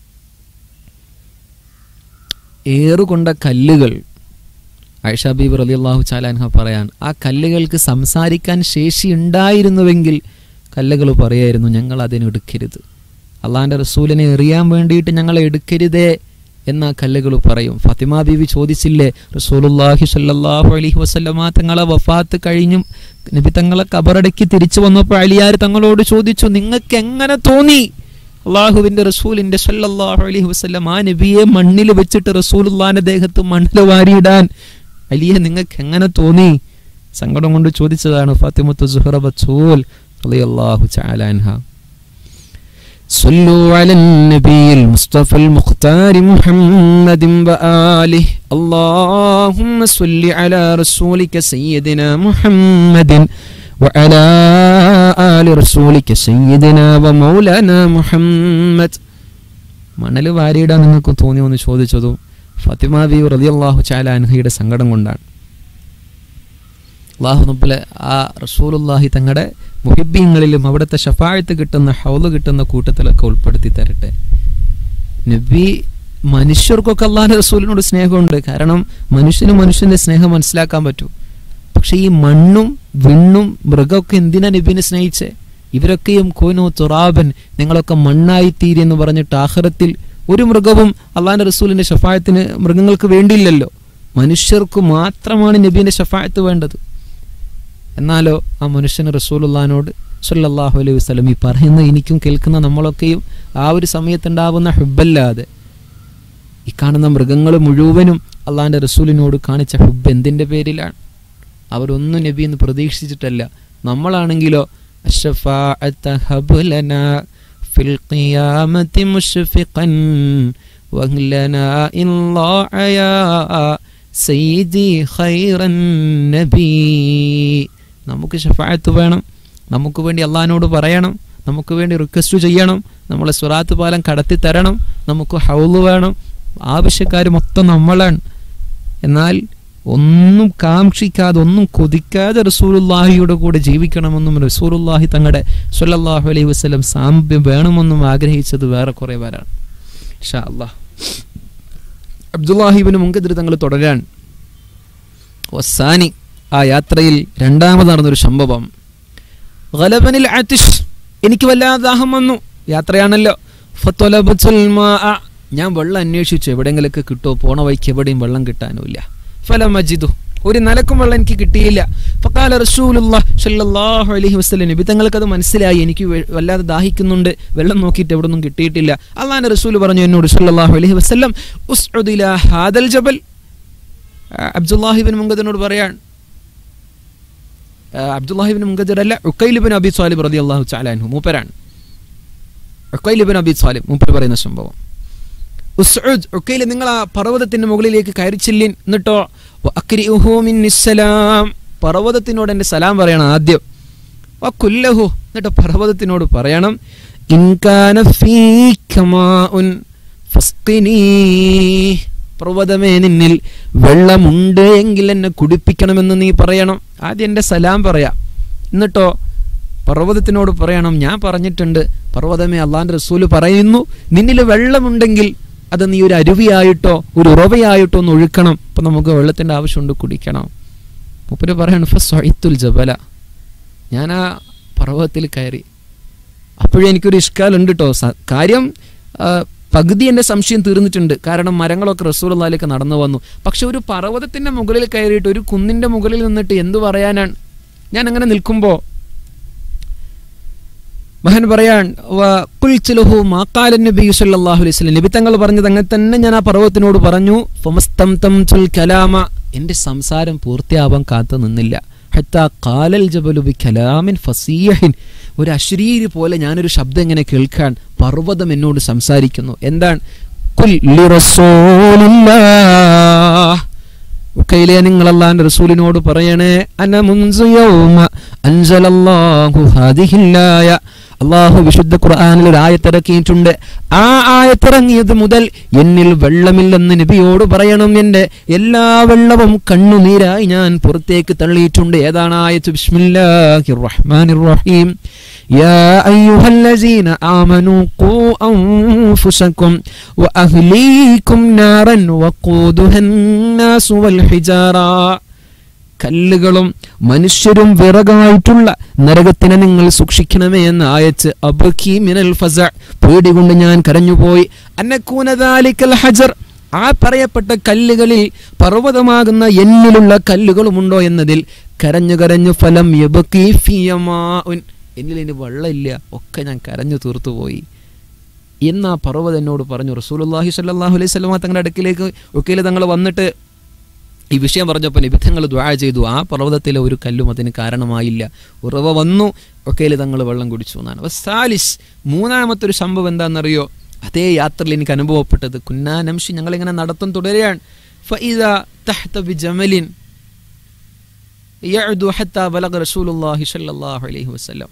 ഏറുകൊണ്ട കല്ലുകൾ ഐഷ ബീബ് റലി അള്ളാഹു ചാലാൻഹ പറയാൻ ആ കല്ലുകൾക്ക് സംസാരിക്കാൻ ശേഷി ഉണ്ടായിരുന്നുവെങ്കിൽ കല്ലുകൾ പറയായിരുന്നു ഞങ്ങൾ അതിനെ എടുക്കരുത് അള്ളാഹിൻ്റെ റസൂലിനെ എറിയാൻ വേണ്ടിയിട്ട് ഞങ്ങൾ എടുക്കരുതേ എന്ന കല്ലുകൾ പറയും ഫത്തിമ ബീവി ചോദിച്ചില്ലേ റസൂലുല്ലാഹി സല്ലല്ലാഹു അലൈഹി വസല്ലമ തങ്ങളെ വഫാത്ത് കഴിഞ്ഞും നബി തങ്ങളെ കബറടക്കി തിരിച്ചു വന്നപ്പോൾ അലിയാർ തങ്ങളോട് ചോദിച്ചു നിങ്ങൾക്ക് എങ്ങനെ തോന്നി അള്ളാഹുവിന്റെ റസൂലിന്റെ സല്ലല്ലാഹു അലൈഹി വസല്ലം ആ നബിയെ മണ്ണിൽ വെച്ചിട്ട് റസൂലുള്ളാന്റെ ദേഹത്ത് മണ്ണിൽ വാരിയിടാൻ അലിയെ നിങ്ങൾക്ക് എങ്ങനെ തോന്നി സങ്കടം കൊണ്ട് ചോദിച്ചതാണ് ഫാത്തിമത്തു സുഹറ ബച്ചൂൽ റളിയല്ലാഹു തആല അൻഹ صلوا على النبي المصطفى المختار محمد وآله اللهم صل على رسولك سيدنا محمد وعلى آل رسولك سيدنا ومولانا محمد മണൽ വാരിയിടാൻ നിങ്ങൾക്ക് തോന്നിയെന്ന് ചോദിച്ചതും ഫത്തിമ ബി റളിയല്ലാഹു ചാല അൻഹയുടെ സങ്കടം കൊണ്ടാണ് അള്ളാഹു നബ്ബലെ ആ റസൂലുല്ലാഹി തങ്ങളുടെ മുഹിബ്യങ്ങളിലും അവിടുത്തെ ഷഫായത്ത് കിട്ടുന്ന ഹൗല് കിട്ടുന്ന കൂട്ടത്തിലൊക്കെ ഉൾപ്പെടുത്തി തരട്ടെ നബി മനുഷ്യർക്കൊക്കെ അള്ളാഹിന്റെ റസൂലിനോട് സ്നേഹമുണ്ട് കാരണം മനുഷ്യന് മനുഷ്യന്റെ സ്നേഹം മനസ്സിലാക്കാൻ പറ്റും പക്ഷെ ഈ മണ്ണും വിണ്ണും മൃഗമൊക്കെ എന്തിനാ നബീനെ സ്നേഹിച്ചേ ഇവരൊക്കെയും കോനോ തുറാബൻ നിങ്ങളൊക്കെ മണ്ണായി തീരി എന്ന് പറഞ്ഞിട്ട് ആഹ്റത്തിൽ ഒരു മൃഗവും അള്ളാഹിന്റെ റസൂലിന്റെ ഷഫായത്തിന് മൃഗങ്ങൾക്ക് വേണ്ടിയില്ലല്ലോ മനുഷ്യർക്ക് മാത്രമാണ് നബീന്റെ ഷഫായത്ത് വേണ്ടത് എന്നാലോ ആ മനുഷ്യന് റസൂലുള്ളഹാനോട് സല്ലല്ലാഹു അലൈഹി വസല്ലം ഈ പറയുന്ന എനിക്കും കേൾക്കുന്ന നമ്മളൊക്കെയും ആ ഒരു സമയത്തുണ്ടാവുന്ന ഹുബല്ലാതെ ഈ കാണുന്ന മൃഗങ്ങൾ മുഴുവനും അള്ളാഹിന്റെ റസൂലിനോട് കാണിച്ച ഹുബ് എന്തിൻ്റെ പേരിലാണ് അവരൊന്നും നബി എന്ന് പ്രതീക്ഷിച്ചിട്ടല്ല നമ്മളാണെങ്കിലോ الشفاعة هب لنا في القيامة مشفقا وهلنا إن ضاع يا سيدي خير النبي നമുക്ക് ഷഫായത്ത് വേണം നമുക്ക് വേണ്ടി അള്ളഹാനോട് പറയണം നമുക്ക് വേണ്ടി റിക്വസ്റ്റ് ചെയ്യണം നമ്മളെ സുറാത്ത് പാലം കടത്തി തരണം നമുക്ക് ഹൗല് വേണം ആവശ്യക്കാർ മൊത്തം നമ്മളാണ് എന്നാൽ ഒന്നും കാക്ഷിക്കാതെ ഒന്നും കൊതിക്കാതെ റസൂലുല്ലാഹിയുടെ കൂടെ ജീവിക്കണമെന്നും റസൂലുല്ലാഹി തങ്ങളുടെ സല്ലല്ലാഹു അലൈഹി വസല്ലം സാമ്യം വേണമെന്നും ആഗ്രഹിച്ചത് വേറെ കുറേ പേരാണ് ഷാ അള്ളാഹ് അബ്ദുല്ലാഹിബിന് മുങ്കതിർ തങ്ങൾ തുടരാൻ വസാനി ആ യാത്രയിൽ രണ്ടാമത് നടന്നൊരു സംഭവം ഗലബനിൽ ആതിഷ് എനിക്ക് വല്ലാതെ ദാഹം വന്നു യാത്രയാണല്ലോ ഫത്വലബത്തുൽ മാഅ. ഞാൻ വെള്ളം അന്വേഷിച്ചു എവിടെയെങ്കിലൊക്കെ കിട്ടുമോ പോണ വഴിക്ക് എവിടെയും വെള്ളം കിട്ടാനുമില്ല ഫലം മജിദു ഒരു നിലക്കും വെള്ളം എനിക്ക് കിട്ടിയില്ല ഫക്കാല റസൂലുള്ളാഹ് സ്വല്ലല്ലാഹു അലൈഹി വസല്ലം നബി തങ്ങൾക്കത് മനസ്സിലായി എനിക്ക് വെ- വല്ലാതെ ദാഹിക്കുന്നുണ്ട് വെള്ളം നോക്കിയിട്ട് എവിടെ ഒന്നും കിട്ടിയിട്ടില്ല അള്ളാഹിന്റെ റസൂൽ പറഞ്ഞു എന്നോട് സ്വല്ലല്ലാഹു അലൈഹി വസല്ലം ഉസ്ഉദ് ഇലാ ഹാദൽ ജബൽ ആ, അബ്ദുല്ലാഹിബിൻ മുങ്കദിനോട് പറയാൻ ആ, അബ്ദുല്ലാഹിബിൻ മുങ്കദിർ അല്ല ഉക്കൈലിബിൻ അബി സാലിബ് റതി അള്ളാഹു ചാലാൻഹു മൂപ്പരാണ് ഉക്കൈലിബിൻ അബി സാലിബ് മൂപ്പർ പറയുന്ന സംഭവം ഉസ്ഉദ് ഉക്കൈൽ നിങ്ങൾ ആ പർവ്വതത്തിന്റെ മുകളിലേക്ക് കയറിച്ചില്ലിൻ എന്നിട്ടോ വഅക്രിഉഹു മിന്നിസ്സലാം പർവ്വതത്തിനോട് എൻ്റെ സലാം പറയണം ആദ്യം വകുല്ലഹു എന്നിട്ട് പർവ്വതത്തിനോട് പറയണം ഇൻകാന ഫീക മാഉൻ ഫസ്ഖിനീ പർവ്വതമേ നിന്നിൽ വെള്ളമുണ്ട് എങ്കിൽ എന്നെ കുടിപ്പിക്കണമെന്ന് നീ പറയണം ആദ്യം എൻ്റെ സലാം പറയാം എന്നിട്ടോ പർവ്വതത്തിനോട് പറയണം ഞാൻ പറഞ്ഞിട്ടുണ്ട് പർവ്വതമേ അള്ളാന്റെ റസൂല് പറയുന്നു നിന്നിൽ വെള്ളമുണ്ടെങ്കിൽ അത് നീ ഒരു അരുവിയായിട്ടോ ഒരു ഉറവയായിട്ടോ ഒന്ന് ഒഴുക്കണം അപ്പൊ നമുക്ക് വെള്ളത്തിന്റെ ആവശ്യമുണ്ട് കുടിക്കണം മുപ്പര് പറയാണ് ഫസ്വൈത്തുൽ ജബല ഞാൻ ആ പർവ്വതത്തിൽ കയറി അപ്പോഴേ എനിക്കൊരു ഇഷ്കാലുണ്ട് കേട്ടോ കാര്യം ആ, പകുതി എൻ്റെ സംശയം തീർന്നിട്ടുണ്ട് കാരണം മരങ്ങളൊക്കെ റസൂലിലേക്ക് നടന്നു വന്നു പക്ഷെ ഒരു പർവ്വതത്തിന്റെ മുകളിൽ കയറിയിട്ട് ഒരു കുന്നിന്റെ മുകളിൽ നിന്നിട്ട് എന്തു പറയാനാണ് ഞാൻ അങ്ങനെ നിൽക്കുമ്പോൾ മഹൻ പറയാൻ വ- ഖുൽതു ലഹു മാ ഖാല നബിയ്യു സല്ലല്ലാഹു അലൈഹി വസല്ലം നബി തങ്ങൾ പറഞ്ഞത് അങ്ങനെ തന്നെ ഞാൻ ആ പർവ്വതത്തിനോട് പറഞ്ഞു ഫമസ്തംതംതുൽ കലാമ എൻ്റെ സംസാരം പൂർത്തിയാവാൻ കാത്തു നിന്നില്ല ഹത്താ ഖാലൽ ജബലു ബി കലാമിൻ ഫസീഹിൻ ഒരു അശ്രീരി പോലെ ഞാനൊരു ശബ്ദം ഇങ്ങനെ കേൾക്കാൻ പർവ്വതം എന്നോട് സംസാരിക്കുന്നു എന്താണ് കുൽ ലിറസൂലില്ലാഹ് ഉക്കയിലെ നിങ്ങൾ അള്ളാന്റെ റസൂലിനോട് പറയണേ അന മുൻസു യൗമ അൻസലല്ലാഹു ഹാദിഹില്ലായ അള്ളാഹു വിശുദ്ധ ഖുർആനിൽ ഒരു ആയത്തിറക്കിയിട്ടുണ്ട് ആ ആയത്തിറങ്ങിയത് മുതൽ എന്നിൽ വെള്ളമില്ലെന്ന് നബിയോട് പറയണം എൻ്റെ എല്ലാ വെള്ളവും കണ്ണുനീരായി ഞാൻ പുറത്തേക്ക് തള്ളിയിട്ടുണ്ട് ഏതാണ് ആയത്ത് ബിസ്മില്ലാഹിർ റഹ്മാനിർ റഹീം يا أيها الذين آمنوا قوا أنفسكم وأهليكم نارا وقودها الناس والحجارة കല്ലുകളും മനുഷ്യരും വിറകായിട്ടുള്ള നരകത്തിനെ നിങ്ങൾ സൂക്ഷിക്കണമേ എന്ന് ആയച്ച് അബക്കി മിനൽ ഫസ പേടി കൊണ്ട് ഞാൻ കരഞ്ഞുപോയി അന്നക്കൂനദാലിക്കൽ ഹജർ ആ പറയപ്പെട്ട കല്ലുകളിൽ പർവ്വതമാകുന്ന എന്നിലുള്ള കല്ലുകളുമുണ്ടോ എന്നതിൽ കരഞ്ഞു കരഞ്ഞു ഫലം യബക്കി ഫിയമാഉൻ എന്നിൽ ഇനി വെള്ളമില്ല ഒക്കെ ഞാൻ കരഞ്ഞു തീർത്തുപോയി എന്ന് ആ പർവ്വതം എന്നോട് പറഞ്ഞു റസൂലുള്ളാഹി സ്വല്ലല്ലാഹു അലൈഹി വസല്ലമ തങ്ങളുടെ അടുക്കിലേക്ക് ഒക്കെയിൽ തങ്ങൾ വന്നിട്ട് ഈ വിഷയം പറഞ്ഞപ്പോൾ നിബിധങ്ങൾ ദ്വാ ചെയ്തു ആ പർവ്വതത്തിലെ ഒരു കല്ലും അതിന് കാരണമായില്ല ഉറവ വന്നു ഒക്കെയിൽ തങ്ങൾ വെള്ളം കുടിച്ചു എന്നാണ് അപ്പൊ സാലിസ് മൂന്നാമത്തെ ഒരു സംഭവം എന്താണെന്നറിയോ അതേ യാത്രയിൽ എനിക്ക് അനുഭവപ്പെട്ടത് കുന്നാനംശി ഞങ്ങളിങ്ങനെ നടത്തം തുടരുകയാണ് ഫഇദാ തഹ്ത ബിജമലിൻ യഅ്ദു ഹത്താ ബലഗ റസൂലുള്ളാഹി സ്വല്ലല്ലാഹു അലൈഹി വസല്ലം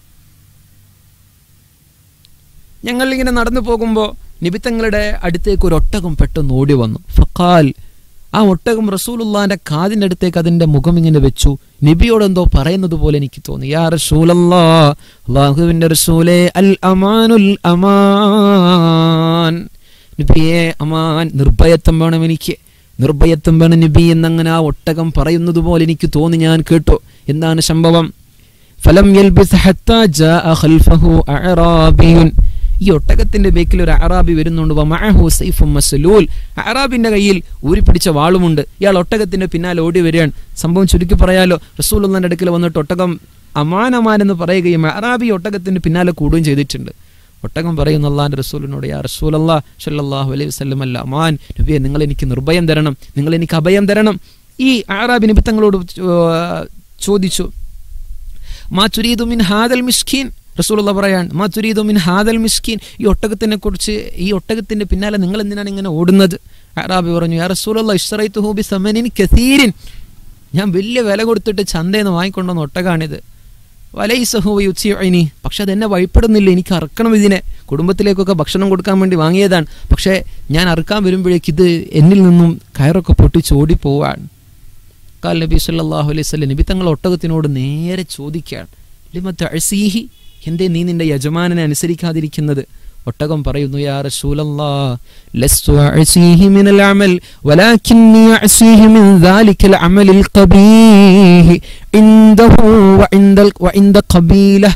ഞങ്ങൾ ഇങ്ങനെ നടന്നു പോകുമ്പോൾ നിബിത്തങ്ങളുടെ അടുത്തേക്ക് ഒരു ഒട്ടകം പെട്ടെന്ന് ഓടി വന്നു ഫഖാൽ ആ ഒട്ടകം റസൂലുള്ളാന്റെ കാതിന്റെ അടുത്തേക്ക് അതിന്റെ മുഖം ഇങ്ങനെ വെച്ചു നബിയോട് എന്തോ പറയുന്നത് പോലെ എനിക്ക് തോന്നി യാ റസൂലല്ലാ അള്ളാഹുവിന്റെ റസൂലേ അൽ അമാനുൽ അമാൻ നബിയെ അമാൻ നിർഭയത്വം വേണം എനിക്ക് നിർഭയത്വം വേണം നബി എന്നങ്ങനെ ആ ഒട്ടകം പറയുന്നത് പോലെ എനിക്ക് തോന്നി ഞാൻ കേട്ടു എന്താണ് സംഭവം ഫലം യൽബിസ് ഹത്താ ജാഅ ഖൽഫഹു അഅറാബിയുൻ ഈ ഒട്ടകത്തിന്റെ ബേക്കിൽ ഒരു അറാബി വരുന്നുണ്ട് വമഅഹു സൈഫും മസ്ലൂൽ അറാബിന്റെ കയ്യിൽ ഊരിപ്പിടിച്ച വാളുമുണ്ട് ഇയാൾ ഒട്ടകത്തിന്റെ പിന്നാലെ ഓടി വരികയാണ് സംഭവം ചുരുക്കി പറയാലോ റസൂലുള്ളാന്റെ അടുക്കൽ വന്നിട്ട് ഒട്ടകം അമാൻ അമാൻ എന്ന് പറയുകയും അറാബി ഒട്ടകത്തിന്റെ പിന്നാലെ കൂടുകയും ചെയ്തിട്ടുണ്ട് ഒട്ടകം പറയുന്നു അള്ളാന്റെ റസൂലിനോട് യാ റസൂൽ അല്ലാ ഷല്ലാഹു അലൈഹി വസല്ലം അല്ല അമാൻ നബിയെ നിങ്ങൾ എനിക്ക് നിർഭയം തരണം നിങ്ങൾ എനിക്ക് അഭയം തരണം ഈ അറാബി നിബിത്തങ്ങളോട് ചോദിച്ചു മാ തുരീദു മിൻ ഹാദൽ മിസ്കീൻ റസൂലുള്ള പറയാൻ മാ തുരീദു മിൻ ഹാദൽ മിസ്കീൻ ഈ ഒട്ടകത്തിനെ കുറിച്ച് ഈ ഒട്ടകത്തിന്റെ പിന്നാലെ നിങ്ങൾ എന്തിനാണ് ഇങ്ങനെ ഓടുന്നത് അറാബി പറഞ്ഞു യാ റസൂലുള്ള ഇഷ്റൈത്തു ഹൂബി സമനിൻ കസീരിൻ ഞാൻ വലിയ വില കൊടുത്തിട്ട് ചന്തയിൽ നിന്ന് വാങ്ങിക്കൊണ്ടുവന്ന ഒട്ടകാണിത് വലൈസഹുവയുച്ചി പക്ഷെ അതെന്നെ വഴിപ്പെടുന്നില്ല എനിക്ക് അറക്കണം ഇതിനെ കുടുംബത്തിലേക്കൊക്കെ ഭക്ഷണം കൊടുക്കാൻ വേണ്ടി വാങ്ങിയതാണ് പക്ഷേ ഞാൻ അറുക്കാൻ വരുമ്പോഴേക്ക് ഇത് എന്നിൽ നിന്നും കയറൊക്കെ പൊട്ടിച്ച് ഓടിപ്പോവാൻ കാൽ നബി സല്ലല്ലാഹു അലൈഹി വസല്ലം നബി തങ്ങൾ ഒട്ടകത്തിനോട് നേരെ ചോദിക്കുകയാണ് ലിമ തഅസീഹി എന്തേ നീ നിന്റെ യജമാനനെ അനുസരിക്കാതിരിക്കുന്നത് ഒട്ടകം പറയുന്നു യാ റസൂലല്ലാ ലസ്തു അഅസീഹി മിനൽ അമൽ വലാകിന്നി അഅസീഹി മിൻ ദാലികൽ അമലിൽ ഖബീഹ് ഇൻദഹു വഇൻദൽ വഇൻദ ഖബീലഹ്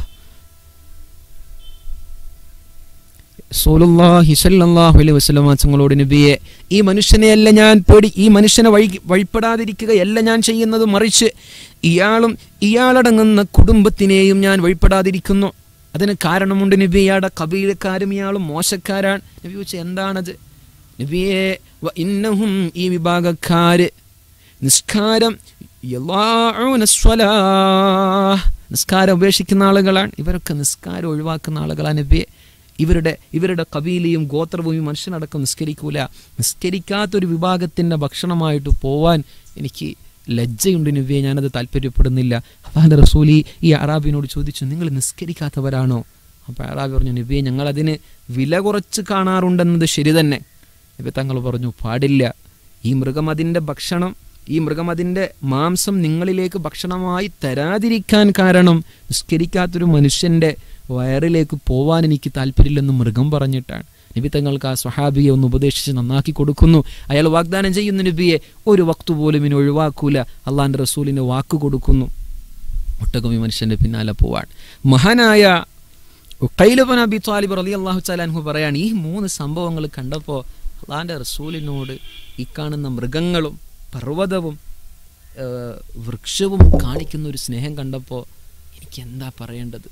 റസൂലുള്ളാഹി സ്വല്ലല്ലാഹു അലൈഹി വസല്ലം തങ്ങളോട് നബിയെ ഈ മനുഷ്യനെയല്ല ഞാൻ പേടി ഈ മനുഷ്യനെ വഴി വഴിപ്പെടാതിരിക്കുകയല്ല ഞാൻ ചെയ്യുന്നത് മറിച്ച് ഇയാളും ഇയാളടങ്ങുന്ന കുടുംബത്തിനെയും ഞാൻ വഴിപ്പെടാതിരിക്കുന്നു അതിന് കാരണമുണ്ട് നബി ഇയാളുടെ കബീലക്കാരും ഇയാളും മോശക്കാരാണ് നബി ചോദിച്ചു എന്താണത് നബിയെ വ ഇന്നഹും ഈ വിഭാഗക്കാര് നിസ്കാരം യളാഊന സ്വലാഹ്. നിസ്കാരം ഉപേക്ഷിക്കുന്ന ആളുകളാണ് ഇവരൊക്കെ നിസ്കാരം ഒഴിവാക്കുന്ന ആളുകളാണ് നബിയെ ഇവരുടെ ഇവരുടെ കബീലയും ഗോത്രവും ഈ മനുഷ്യനടക്കം നിസ്കരിക്കൂല നിസ്കരിക്കാത്തൊരു വിഭാഗത്തിൻ്റെ ഭക്ഷണമായിട്ട് പോവാൻ എനിക്ക് ലജ്ജയുണ്ട് നബിയെ ഞാനത് താല്പര്യപ്പെടുന്നില്ല അള്ളാഹാൻ്റെ റസൂലി ഈ അറാബിനോട് ചോദിച്ചു നിങ്ങൾ നിസ്കരിക്കാത്തവരാണോ അപ്പോൾ അറാബി പറഞ്ഞു നബിയെ ഞങ്ങളതിന് വില കുറച്ച് കാണാറുണ്ടെന്നത് ശരി തന്നെ നബി തങ്ങൾ പറഞ്ഞു പാടില്ല ഈ മൃഗം അതിൻ്റെ ഭക്ഷണം ഈ മൃഗം അതിൻ്റെ മാംസം നിങ്ങളിലേക്ക് ഭക്ഷണമായി തരാതിരിക്കാൻ കാരണം നിസ്കരിക്കാത്തൊരു മനുഷ്യൻ്റെ വയറിലേക്ക് പോവാൻ എനിക്ക് താല്പര്യമില്ലെന്ന് മൃഗം പറഞ്ഞിട്ടാണ് നബി തങ്ങൾക്ക് ആ സ്വഹാബിയെ ഒന്ന് ഉപദേശിച്ച് നന്നാക്കി കൊടുക്കുന്നു അയാൾ വാഗ്ദാനം ചെയ്യുന്ന നബിയെ ഒരു വക്തു പോലും ഇനി ഒഴിവാക്കൂല അള്ളാന്റെ റസൂലിന് വാക്ക് കൊടുക്കുന്നു ഒട്ടകം ഈ മനുഷ്യന്റെ പിന്നാലെ പോവാൻ മഹാനായ കൈലബൻ അബി താലിബ് റലി അള്ളാഹു ചാലാൻഹു പറയാണ് ഈ മൂന്ന് സംഭവങ്ങൾ കണ്ടപ്പോൾ അള്ളാന്റെ റസൂലിനോട് ഈ കാണുന്ന മൃഗങ്ങളും പർവ്വതവും ഏഹ്, വൃക്ഷവും കാണിക്കുന്ന ഒരു സ്നേഹം കണ്ടപ്പോൾ എനിക്ക് എന്താ പറയേണ്ടത്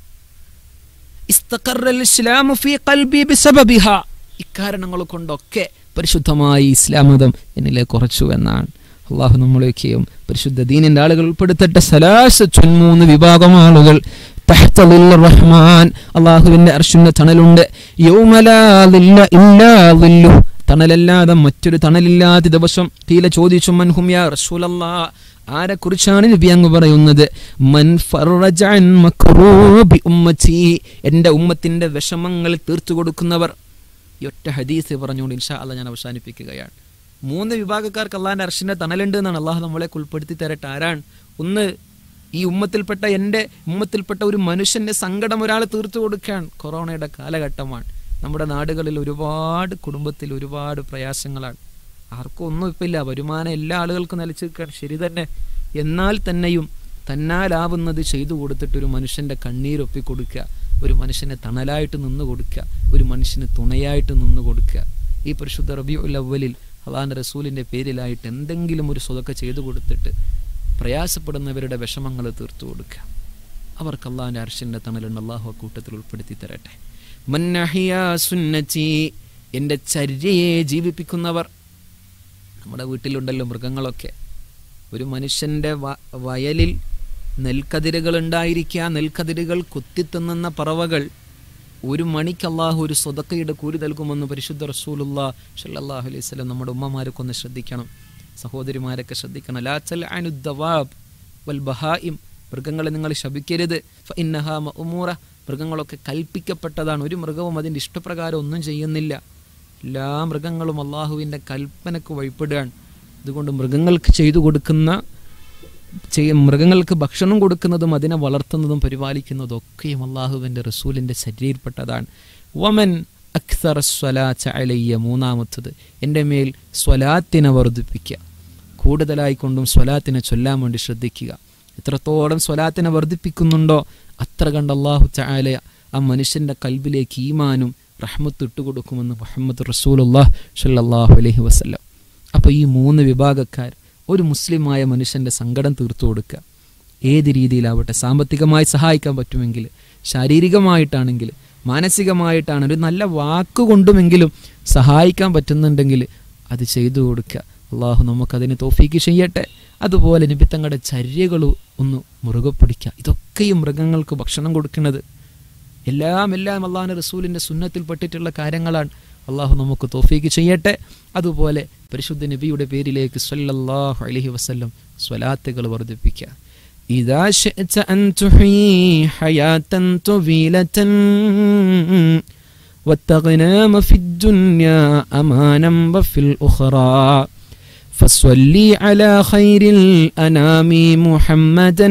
ഇസ്തഖറൽ ഇസ്ലാമു ഫീ ഖൽബി ബിസബബിഹ ഇക്കാരണങ്ങൾ കൊണ്ടൊക്കെ പരിശുദ്ധമായ ഇസ്ലാം മതം എന്നിലേക്ക് കുറച്ചു എന്നാണ് അള്ളാഹു നമ്മളെയൊക്കെയും പരിശുദ്ധ ദീനിന്റെ ആളുകൾ ഉൾപ്പെടുത്തട്ടെ സലാസ മൂന്ന് വിഭാഗം ആളുകൾ തഹ്ത ളിൽ റഹ്മാൻ അള്ളാഹുവിന്റെ അർശുന്ന തണലുണ്ട് യൗമലാ ളില്ല ഇല്ലാ ളില്ലു തണലല്ലാതെ മറ്റൊരു തണലില്ലാത്ത ദിവസം തീല ചോദിച്ചു മൻഹും യാ റസൂലല്ലാ ആരെ കുറിച്ചാണ് നബി അങ്ങ് പറയുന്നത് മൻ ഫറജ അൻ മക്റൂബി ഉമ്മത്തി എൻ്റെ ഉമ്മത്തിന്റെ വിഷമങ്ങൾ തീർത്തു കൊടുക്കുന്നവർ ഈ ഒറ്റ ഹദീസ് പറഞ്ഞുകൊണ്ട് ഇൻഷാ അല്ല ഞാൻ അവസാനിപ്പിക്കുകയാണ് മൂന്ന് വിഭാഗക്കാർക്ക് അള്ളാഹിന്റെ അർഷിന്റെ തണലുണ്ട് എന്നാണ് അള്ളാഹു നമ്മളെ ഉൾപ്പെടുത്തി തരട്ടെ ആരാണ് ഒന്ന് ഈ ഉമ്മത്തിൽപ്പെട്ട എൻ്റെ ഉമ്മത്തിൽപ്പെട്ട ഒരു മനുഷ്യന്റെ സങ്കടം ഒരാൾ തീർത്തു കൊടുക്കുകയാണ് കൊറോണയുടെ കാലഘട്ടമാണ് നമ്മുടെ നാടുകളിൽ ഒരുപാട് കുടുംബത്തിൽ ഒരുപാട് പ്രയാസങ്ങളാണ് ആർക്കും ഒന്നും ഇപ്പം ഇല്ല വരുമാനം എല്ലാ ആളുകൾക്കും നിലച്ചു നിൽക്കുകയാണ് ശരി തന്നെ എന്നാൽ തന്നെയും തന്നാലാവുന്നത് ചെയ്തു കൊടുത്തിട്ട് ഒരു മനുഷ്യൻ്റെ കണ്ണീരൊപ്പി കൊടുക്കുക ഒരു മനുഷ്യനെ തണലായിട്ട് നിന്ന് കൊടുക്കുക ഒരു മനുഷ്യന് തുണയായിട്ട് നിന്ന് കൊടുക്കുക ഈ പരിശുദ്ധ റബിയുൽ അവലിൽ അള്ളാഹാൻ്റെ റസൂലിൻ്റെ പേരിലായിട്ട് എന്തെങ്കിലും ഒരു സ്വതൊക്കെ ചെയ്തു കൊടുത്തിട്ട് പ്രയാസപ്പെടുന്നവരുടെ വിഷമങ്ങൾ തീർത്തു കൊടുക്കുക അവർക്ക് അള്ളാഹിൻ്റെ അർഷിൻ്റെ തണലുണ്ട് അള്ളാഹു ആ കൂട്ടത്തിൽ ഉൾപ്പെടുത്തി തരട്ടെ മന്നഹിയ സുന്നച്ചി എൻ്റെ ചര്യയെ ജീവിപ്പിക്കുന്നവർ നമ്മുടെ വീട്ടിലുണ്ടല്ലോ മൃഗങ്ങളൊക്കെ ഒരു മനുഷ്യൻ്റെ വ- വയലിൽ നെൽക്കതിരുകൾ ഉണ്ടായിരിക്കുക നെൽക്കതിരുകൾ കുത്തിത്തിന്നുന്ന പറവകൾ ഒരു മണിക്ക് അള്ളാഹു ഒരു സ്വതക്കയുടെ കൂലി നൽകുമെന്ന് പരിശുദ്ധ റസൂലുള്ള ഷല്ലാഹു അലൈഹി സ്വലം നമ്മുടെ ഉമ്മമാരൊക്കെ ഒന്ന് ശ്രദ്ധിക്കണം സഹോദരിമാരൊക്കെ ശ്രദ്ധിക്കണം ലാച്ചൽ അനുദ്ദവാബ് വൽ ബഹായിം മൃഗങ്ങളെ നിങ്ങൾ ശപിക്കരുത് ഫഇന്നഹാ മഅ്മൂറ മൃഗങ്ങളൊക്കെ കൽപ്പിക്കപ്പെട്ടതാണ് ഒരു മൃഗവും അതിൻ്റെ ഇഷ്ടപ്രകാരം ഒന്നും ചെയ്യുന്നില്ല എല്ലാ മൃഗങ്ങളും അള്ളാഹുവിൻ്റെ കൽപ്പനക്ക് വഴിപ്പെടുകയാണ് അതുകൊണ്ട് മൃഗങ്ങൾക്ക് ചെയ്തു കൊടുക്കുന്ന ചെയ്യ മൃഗങ്ങൾക്ക് ഭക്ഷണം കൊടുക്കുന്നതും അതിനെ വളർത്തുന്നതും പരിപാലിക്കുന്നതും ഒക്കെയും അള്ളാഹുവിൻ്റെ റസൂലിൻ്റെ ശരീരപ്പെട്ടതാണ് വമൻ അക്സറ സ്വലാച്ച അലയ്യ മൂന്നാമത്തത് എൻ്റെ മേൽ സ്വലാത്തിനെ വർദ്ധിപ്പിക്കുക കൂടുതലായി കൊണ്ടും സ്വലാത്തിനെ ചൊല്ലാൻ വേണ്ടി ശ്രദ്ധിക്കുക എത്രത്തോളം സ്വലാത്തിനെ വർദ്ധിപ്പിക്കുന്നുണ്ടോ അത്ര കണ്ട് അള്ളാഹു ചായാല ആ മനുഷ്യൻ്റെ കൽബിലേക്ക് ഈമാനും റഹ്മത്ത് ഇട്ടുകൊടുക്കുമെന്ന് മുഹമ്മദ് റസൂലുല്ലാഹ് ഷല്ലാഹു അലൈഹി വസല്ലം അപ്പോൾ ഈ മൂന്ന് വിഭാഗക്കാർ ഒരു മുസ്ലിമായ മനുഷ്യൻ്റെ സങ്കടം തീർത്തു കൊടുക്കുക ഏത് രീതിയിലാവട്ടെ സാമ്പത്തികമായി സഹായിക്കാൻ പറ്റുമെങ്കിൽ ശാരീരികമായിട്ടാണെങ്കിൽ മാനസികമായിട്ടാണ് ഒരു നല്ല വാക്കുകൊണ്ടുമെങ്കിലും സഹായിക്കാൻ പറ്റുന്നുണ്ടെങ്കിൽ അത് ചെയ്തു കൊടുക്കുക അള്ളാഹു നമുക്കതിന് തോഫീക്ക് ചെയ്യട്ടെ അതുപോലെ നിബിത്തങ്ങളുടെ ചര്യകൾ ഒന്ന് മുറുകെ പിടിക്കുക ഇതൊക്കെയും മൃഗങ്ങൾക്ക് ഭക്ഷണം കൊടുക്കുന്നത് എല്ലാം എല്ലാം അള്ളാഹു റസൂലിൻ്റെ സുന്നത്തിൽപ്പെട്ടിട്ടുള്ള കാര്യങ്ങളാണ് അള്ളാഹു നമുക്ക് തോഫീക്ക് ചെയ്യട്ടെ അതുപോലെ പരിശുദ്ധ നബിയുടെ പേരിലേക്ക് സ്വല്ലല്ലാഹു അലൈഹി വസല്ലം സ്വലാത്തുകൾ വർദ്ധിപ്പിക്കുക إذا شئت أن تحيي حياة طويلة والتغنام في الدنيا أمانا وفي الأخرى فصلي على خير الأنام محمدا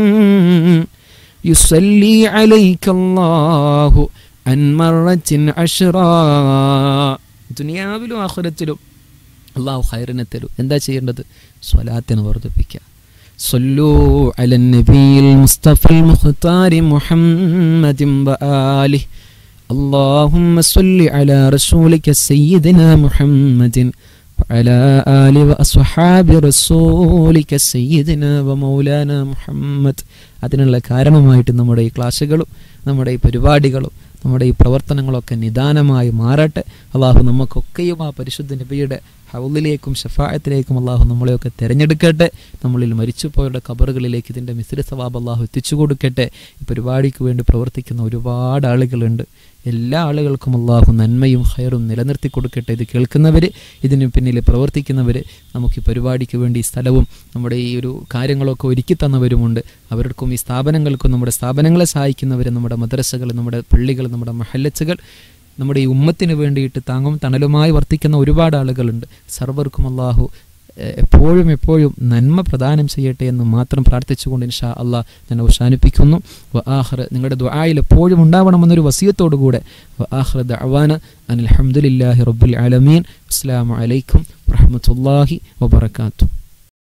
يصلي عليك الله عن مرة عشرا ദുനിയാവിലും ആഹുരത്തിലും അള്ളാഹു ഖൈറിനെ തരും എന്താ ചെയ്യേണ്ടത് സ്വലാത്തിനെ വർദ്ധിപ്പിക്കുക صلوا على النبي المصطفى المختار محمد وآله اللهم صل على رسولك سيدنا محمد وعلى آل وأصحاب رسولك سيدنا ومولانا محمد അതിനുള്ള കാരണമായിട്ട് നമ്മുടെ ഈ ക്ലാസ്സുകളും നമ്മുടെ ഈ പരിപാടികളും നമ്മുടെ ഈ പ്രവർത്തനങ്ങളൊക്കെ നിദാനമായി മാറട്ടെ അള്ളാഹു നമുക്കൊക്കെയും ആ പരിശുദ്ധ നബിയുടെ ഹൗലിലേക്കും ഷഫായത്തിലേക്കും അള്ളാഹു നമ്മളെയൊക്കെ തിരഞ്ഞെടുക്കട്ടെ നമ്മളിൽ മരിച്ചുപോയവരുടെ കബറുകളിലേക്ക് ഇതിൻ്റെ മിശ്ര സവാബ് അള്ളാഹു എത്തിച്ചു കൊടുക്കട്ടെ ഈ പരിപാടിക്ക് വേണ്ടി പ്രവർത്തിക്കുന്ന ഒരുപാട് ആളുകളുണ്ട് എല്ലാ ആളുകൾക്കും അള്ളാഹു നന്മയും ഹയറും നിലനിർത്തി കൊടുക്കട്ടെ ഇത് കേൾക്കുന്നവർ ഇതിന് പിന്നിൽ പ്രവർത്തിക്കുന്നവർ നമുക്ക് ഈ പരിപാടിക്ക് വേണ്ടി ഈ സ്ഥലവും നമ്മുടെ ഈ ഒരു കാര്യങ്ങളൊക്കെ ഒരുക്കി തന്നവരുമുണ്ട് അവർക്കും ഈ സ്ഥാപനങ്ങൾക്കും നമ്മുടെ സ്ഥാപനങ്ങളെ സഹായിക്കുന്നവർ നമ്മുടെ മദ്രസകൾ നമ്മുടെ പള്ളികൾ നമ്മുടെ മഹല്ലച്ചുകൾ നമ്മുടെ ഈ ഉമ്മത്തിന് വേണ്ടിയിട്ട് താങ്ങും തണലുമായി വർത്തിക്കുന്ന ഒരുപാട് ആളുകളുണ്ട് സർവർക്കും അള്ളാഹു എ- എപ്പോഴും എപ്പോഴും നന്മ പ്രദാനം ചെയ്യട്ടെ എന്ന് മാത്രം പ്രാർത്ഥിച്ചുകൊണ്ട് ഇൻഷാ അള്ളാഹ് ഞാൻ അവസാനിപ്പിക്കുന്നു വ ആഖിർ നിങ്ങളുടെ ദുആയിൽ എപ്പോഴും ഉണ്ടാവണമെന്നൊരു വസിയത്തോടു കൂടെ വ ആഖിർ ദഅവാന അനിൽ ഹംദുലില്ലാഹി റബ്ബിൽ ആലമീൻ അസ്സലാമു അലൈക്കും വറഹ്മത്തുള്ളാഹി വബറകാതുഹു